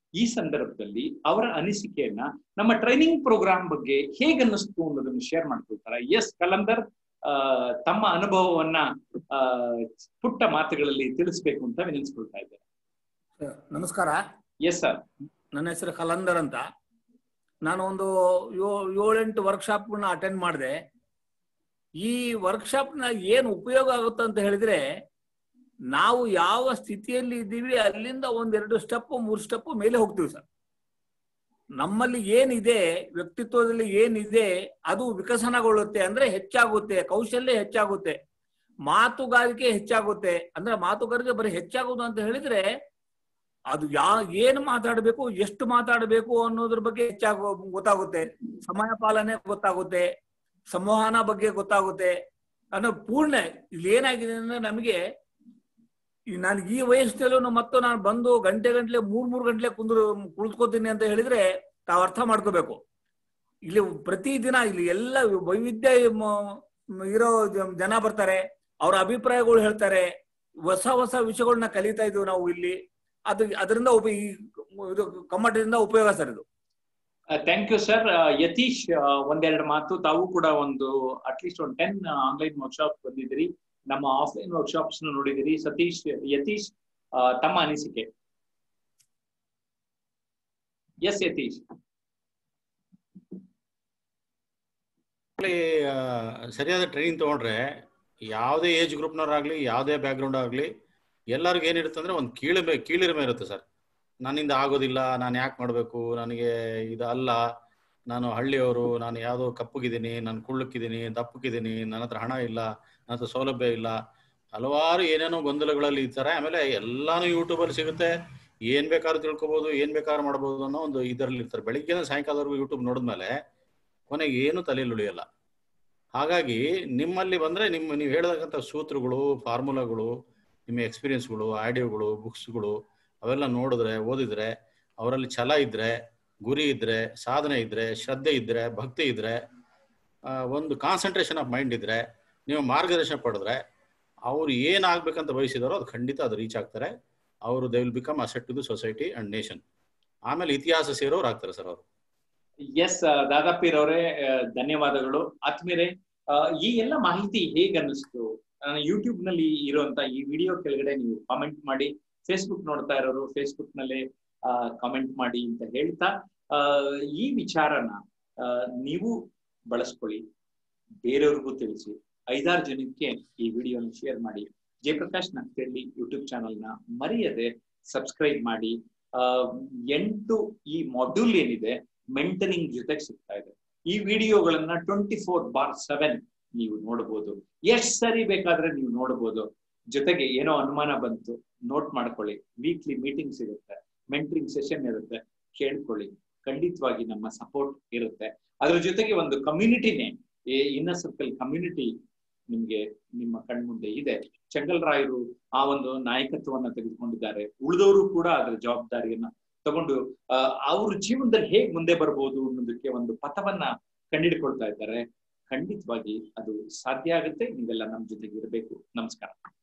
Speaker 1: ಈ ಸಂದರ್ಭದಲ್ಲಿ ಅವರ ಅನಿಸಿಕೆಯನ್ನ ನಮ್ಮ ಟ್ರೈನಿಂಗ್ ಪ್ರೋಗ್ರಾಮ್ ಬಗ್ಗೆ ಹೇಗೆ ಅನ್ನಿಸ್ತು ಅನ್ನೋದನ್ನು ಶೇರ್ ಮಾಡ್ಕೊಳ್ತಾರೆ ಎಸ್ ಕಲಂದರ್ ಆ, ತಮ್ಮ ಅನುಭವವನ್ನ ಆ, ಪುಟ್ಟ ಮಾತುಗಳಲ್ಲಿ ತಿಳಿಸ್ಬೇಕು ಅಂತ ವಿನಿಸ್ಕೊಳ್ತಾ ಇದ್ದಾರೆ
Speaker 4: ನಮಸ್ಕಾರ
Speaker 1: ಎಸ್ ಸರ್
Speaker 4: ನನ್ನ ಹೆಸರು ಕಲಂದರ್ ಅಂತ ನಾನು ಒಂದು ಯೋ- ಏಳೆಂಟು ವರ್ಕ್ಶಾಪ್ನ ಅಟೆಂಡ್ ಮಾಡಿದೆ ಈ ವರ್ಕ್ಶಾಪ್ನ ಏನು ಉಪಯೋಗ ಆಗುತ್ತೆ ಅಂತ ಹೇಳಿದ್ರೆ ನಾವು ಯಾವ ಸ್ಥಿತಿಯಲ್ಲಿ ಇದ್ದೀವಿ ಅಲ್ಲಿಂದ ಒಂದೆರಡು ಸ್ಟೆಪ್ ಮೂರು ಸ್ಟೆಪ್ ಮೇಲೆ ಹೋಗ್ತೀವಿ ಸರ್ ನಮ್ಮಲ್ಲಿ ಏನಿದೆ ವ್ಯಕ್ತಿತ್ವದಲ್ಲಿ ಏನಿದೆ ಅದು ವಿಕಸನಗೊಳ್ಳುತ್ತೆ ಅಂದ್ರೆ ಹೆಚ್ಚಾಗುತ್ತೆ ಕೌಶಲ್ಯ ಹೆಚ್ಚಾಗುತ್ತೆ ಮಾತುಗಾರಿಕೆ ಹೆಚ್ಚಾಗುತ್ತೆ ಅಂದ್ರೆ ಮಾತುಗಾರಿಕೆ ಬರೀ ಹೆಚ್ಚಾಗೋದು ಅಂತ ಹೇಳಿದ್ರೆ ಅದು ಯಾ ಏನು ಮಾತಾಡಬೇಕು ಎಷ್ಟು ಮಾತಾಡಬೇಕು ಅನ್ನೋದ್ರ ಬಗ್ಗೆ ಹೆಚ್ಚಾಗ ಗೊತ್ತಾಗುತ್ತೆ ಸಮಯ ಪಾಲನೆ ಗೊತ್ತಾಗುತ್ತೆ ಸಂವಹನ ಬಗ್ಗೆ ಗೊತ್ತಾಗುತ್ತೆ ಅನ್ನೋ ಪೂರ್ಣ ಇಲ್ಲಿ ಏನಾಗಿದೆ ಅಂದ್ರೆ ನಮಗೆ ಈ ನಾನು ಈ ವಯಸ್ಸಿನಲ್ಲೂ ಮತ್ತು ನಾನು ಬಂದು ಗಂಟೆ ಗಂಟ್ಲೆ ಮೂರ್ ಮೂರ್ ಗಂಟ್ಲೆ ಕುಂದ್ರು ಕುಳಿತುಕೋತೀನಿ ಅಂತ ಹೇಳಿದ್ರೆ ತಾವು ಅರ್ಥ ಮಾಡ್ಕೋಬೇಕು ಇಲ್ಲಿ ಪ್ರತಿದಿನ ಇಲ್ಲಿ ಎಲ್ಲ ವೈವಿಧ್ಯ ಮ- ಇರೋ ಜ- ಜನ ಬರ್ತಾರೆ ಅವರ ಅಭಿಪ್ರಾಯಗಳು ಹೇಳ್ತಾರೆ ಹೊಸ ಹೊಸ ವಿಷಯಗಳನ್ನ ಕಲಿತಾ ಇದೀವಿ ನಾವು ಇಲ್ಲಿ ಅದು ಅದರಿಂದ ಉಪ ಈ ಇದು ಕಮ್ಮಟದಿಂದ ಉಪಯೋಗ ಸರ್ ಇದು
Speaker 1: ಥ್ಯಾಂಕ್ ಯು ಸರ್ ಯತೀಶ್ ಆ, ಒಂದೆರಡು ಮಾತು ತಾವು ಕೂಡ ಒಂದು ಅಟ್ಲೀಸ್ಟ್ ಒಂದು ಟೆನ್ ಆನ್ಲೈನ್ ವರ್ಕ್ಶಾಪ್ ಬಂದಿದ್ದೀರಿ ನಮ್ಮ ಆಫ್ಲೈನ್ ವರ್ಕ್ಶಾಪ್ಸ್ ನೋಡಿದಿರಿ ಸತೀಶ್ ಯತೀಶ್ ಆ, ತಮ್ಮ ಅನಿಸಿಕೆ ಎಸ್ ಯತೀಶ್
Speaker 5: ಅಲ್ಲಿ ಆ, ಸರಿಯಾದ ಟ್ರೈನಿಂಗ್ ತಗೊಂಡ್ರೆ ಯಾವುದೇ ಏಜ್ ಗ್ರೂಪ್ನವ್ರಾಗ್ಲಿ ಯಾವುದೇ ಬ್ಯಾಕ್ಗ್ರೌಂಡ್ ಆಗಲಿ ಎಲ್ಲರಿಗೂ ಏನಿರುತ್ತೆ ಅಂದ್ರೆ ಒಂದು ಕೀಳಿಮೆ ಕೀಳಿರಿಮೆ ಇರುತ್ತೆ ಸರ್ ನನ್ನಿಂದ ಆಗೋದಿಲ್ಲ ನಾನು ಯಾಕೆ ಮಾಡಬೇಕು ನನಗೆ ಇದು ಅಲ್ಲ ನಾನು ಹಳ್ಳಿಯವರು ನಾನು ಯಾವುದೋ ಕಪ್ಪಗಿದ್ದೀನಿ ನಾನು ಕುಳ್ಳಕ್ಕಿದ್ದೀನಿ ದಪ್ಪಕ್ಕಿದ್ದೀನಿ ನನ್ನ ಹತ್ರ ಹಣ ಇಲ್ಲ ನನ್ನ ಹತ್ರ ಸೌಲಭ್ಯ ಇಲ್ಲ ಹಲವಾರು ಏನೇನೋ ಗೊಂದಲಗಳಲ್ಲಿ ಇರ್ತಾರೆ ಆಮೇಲೆ ಎಲ್ಲಾನು ಯೂಟ್ಯೂಬಲ್ಲಿ ಸಿಗುತ್ತೆ ಏನ್ ಬೇಕಾದ್ರೂ ತಿಳ್ಕೊಬೋದು ಏನ್ ಬೇಕಾದ್ರೂ ಮಾಡ್ಬೋದು ಅನ್ನೋ ಒಂದು ಇದರಲ್ಲಿ ಇರ್ತಾರೆ ಬೆಳಿಗ್ಗೆ ಸಾಯಂಕಾಲವರೆಗೂ ಯೂಟ್ಯೂಬ್ ನೋಡಿದ್ಮೇಲೆ ಕೊನೆಗೆ ಏನು ತಲೆಯಲ್ಲಿ ಉಳಿಯಲ್ಲ ಹಾಗಾಗಿ ನಿಮ್ಮಲ್ಲಿ ಬಂದ್ರೆ ನಿಮ್ಮ ನೀವು ಹೇಳಿದಂಥ ಸೂತ್ರಗಳು ಫಾರ್ಮುಲಾಗಳು ನಿಮ್ಮ ಎಕ್ಸ್ಪೀರಿಯನ್ಸ್ಗಳು ಆಡಿಯೋಗಳು ಬುಕ್ಸ್ಗಳು ಅವೆಲ್ಲ ನೋಡಿದ್ರೆ ಓದಿದ್ರೆ ಅವರಲ್ಲಿ ಛಲ ಇದ್ರೆ ಗುರಿ ಇದ್ರೆ ಸಾಧನೆ ಇದ್ರೆ ಶ್ರದ್ಧೆ ಇದ್ರೆ ಭಕ್ತಿ ಇದ್ರೆ ಆ, ಒಂದು ಕಾನ್ಸಂಟ್ರೇಷನ್ ಆಫ್ ಮೈಂಡ್ ಇದ್ರೆ ನೀವು ಮಾರ್ಗದರ್ಶನ ಪಡೆದ್ರೆ ಅವ್ರು ಏನಾಗ್ಬೇಕಂತ ಬಯಸಿದಾರೋ ಅದು ಖಂಡಿತ ಅದು ರೀಚ್ ಆಗ್ತಾರೆ ಅವರು they will become asset to the society and nation ಆಮೇಲೆ ಇತಿಹಾಸ ಸೇರೋರು ಆಗ್ತಾರೆ ಸರ್ ಅವರು
Speaker 1: ಎಸ್ ದಾದಾಪೀರವರೇ ಧನ್ಯವಾದಗಳು ಆತ್ಮೀರೆ ಆ, ಈ ಎಲ್ಲ ಮಾಹಿತಿ ಹೇಗ್ ಅನ್ನಿಸ್ತು ಯೂಟ್ಯೂಬ್ ನಲ್ಲಿ ಇರುವಂತ ಈ ವಿಡಿಯೋ ಕೆಳಗಡೆ ನೀವು ಕಾಮೆಂಟ್ ಮಾಡಿ ಫೇಸ್ಬುಕ್ ನೋಡ್ತಾ ಇರೋರು ಫೇಸ್ಬುಕ್ ನಲ್ಲಿ ಕಾಮೆಂಟ್ ಮಾಡಿ ಅಂತ ಹೇಳ್ತಾ ಆ, ಈ ವಿಚಾರನ ಆ, ನೀವು ಬಳಸ್ಕೊಳ್ಳಿ ಬೇರೆಯವ್ರಿಗೂ ತಿಳಿಸಿ ಐದಾರು ಜನಕ್ಕೆ ಈ ವಿಡಿಯೋನ ಶೇರ್ ಮಾಡಿ ಜಯಪ್ರಕಾಶ್ ನಕ್ತಳ್ಳಿ ಯೂಟ್ಯೂಬ್ ಚಾನಲ್ನ ಮರೆಯದೆ ಸಬ್ಸ್ಕ್ರೈಬ್ ಮಾಡಿ ಆ, ಎಂಟು ಈ ಮಾಡ್ಯೂಲ್ ಏನಿದೆ ಮೆಂಟರಿಂಗ್ ಜೊತೆಗೆ ಸಿಗ್ತಾ ಇದೆ ಈ ವಿಡಿಯೋಗಳನ್ನ ಟ್ವೆಂಟಿ ಫೋರ್ ಬಾರ್ ಸೆವೆನ್ ನೀವು ನೋಡಬಹುದು ಎಷ್ಟ್ ಸರಿ ಬೇಕಾದ್ರೆ ನೀವು ನೋಡಬಹುದು ಜೊತೆಗೆ ಏನೋ ಅನುಮಾನ ಬಂತು ನೋಟ್ ಮಾಡ್ಕೊಳ್ಳಿ ವೀಕ್ಲಿ ಮೀಟಿಂಗ್ಸ್ ಇರುತ್ತೆ ಮೆಂಟರಿಂಗ್ ಸೆಷನ್ ಇರುತ್ತೆ ಕೇಳ್ಕೊಳ್ಳಿ ಖಂಡಿತವಾಗಿ ನಮ್ಮ ಸಪೋರ್ಟ್ ಇರುತ್ತೆ ಅದ್ರ ಜೊತೆಗೆ ಒಂದು ಕಮ್ಯುನಿಟಿನೇ ಇನ್ನರ್ ಸರ್ಕಲ್ ಕಮ್ಯುನಿಟಿ ನಿಮ್ಗೆ ನಿಮ್ಮ ಕಣ್ಮುಂದೆ ಇದೆ ಚಂಗಲ್ ರಾಯರು ಆ ಒಂದು ನಾಯಕತ್ವವನ್ನ ತೆಗೆದುಕೊಂಡಿದ್ದಾರೆ ಉಳಿದವರು ಕೂಡ ಅದರ ಜವಾಬ್ದಾರಿಯನ್ನ ತಗೊಂಡು ಆ, ಅವ್ರ ಜೀವನದಲ್ಲಿ ಹೇಗ್ ಮುಂದೆ ಬರ್ಬೋದು ಅನ್ನೋದಕ್ಕೆ ಒಂದು ಪಥವನ್ನ ಕಂಡಿಡ್ಕೊಳ್ತಾ ಇದ್ದಾರೆ ಖಂಡಿತವಾಗಿ ಅದು ಸಾಧ್ಯ ಆಗುತ್ತೆ ನೀವೆಲ್ಲ ನಮ್ ಜೊತೆಗೆ ಇರಬೇಕು ನಮಸ್ಕಾರ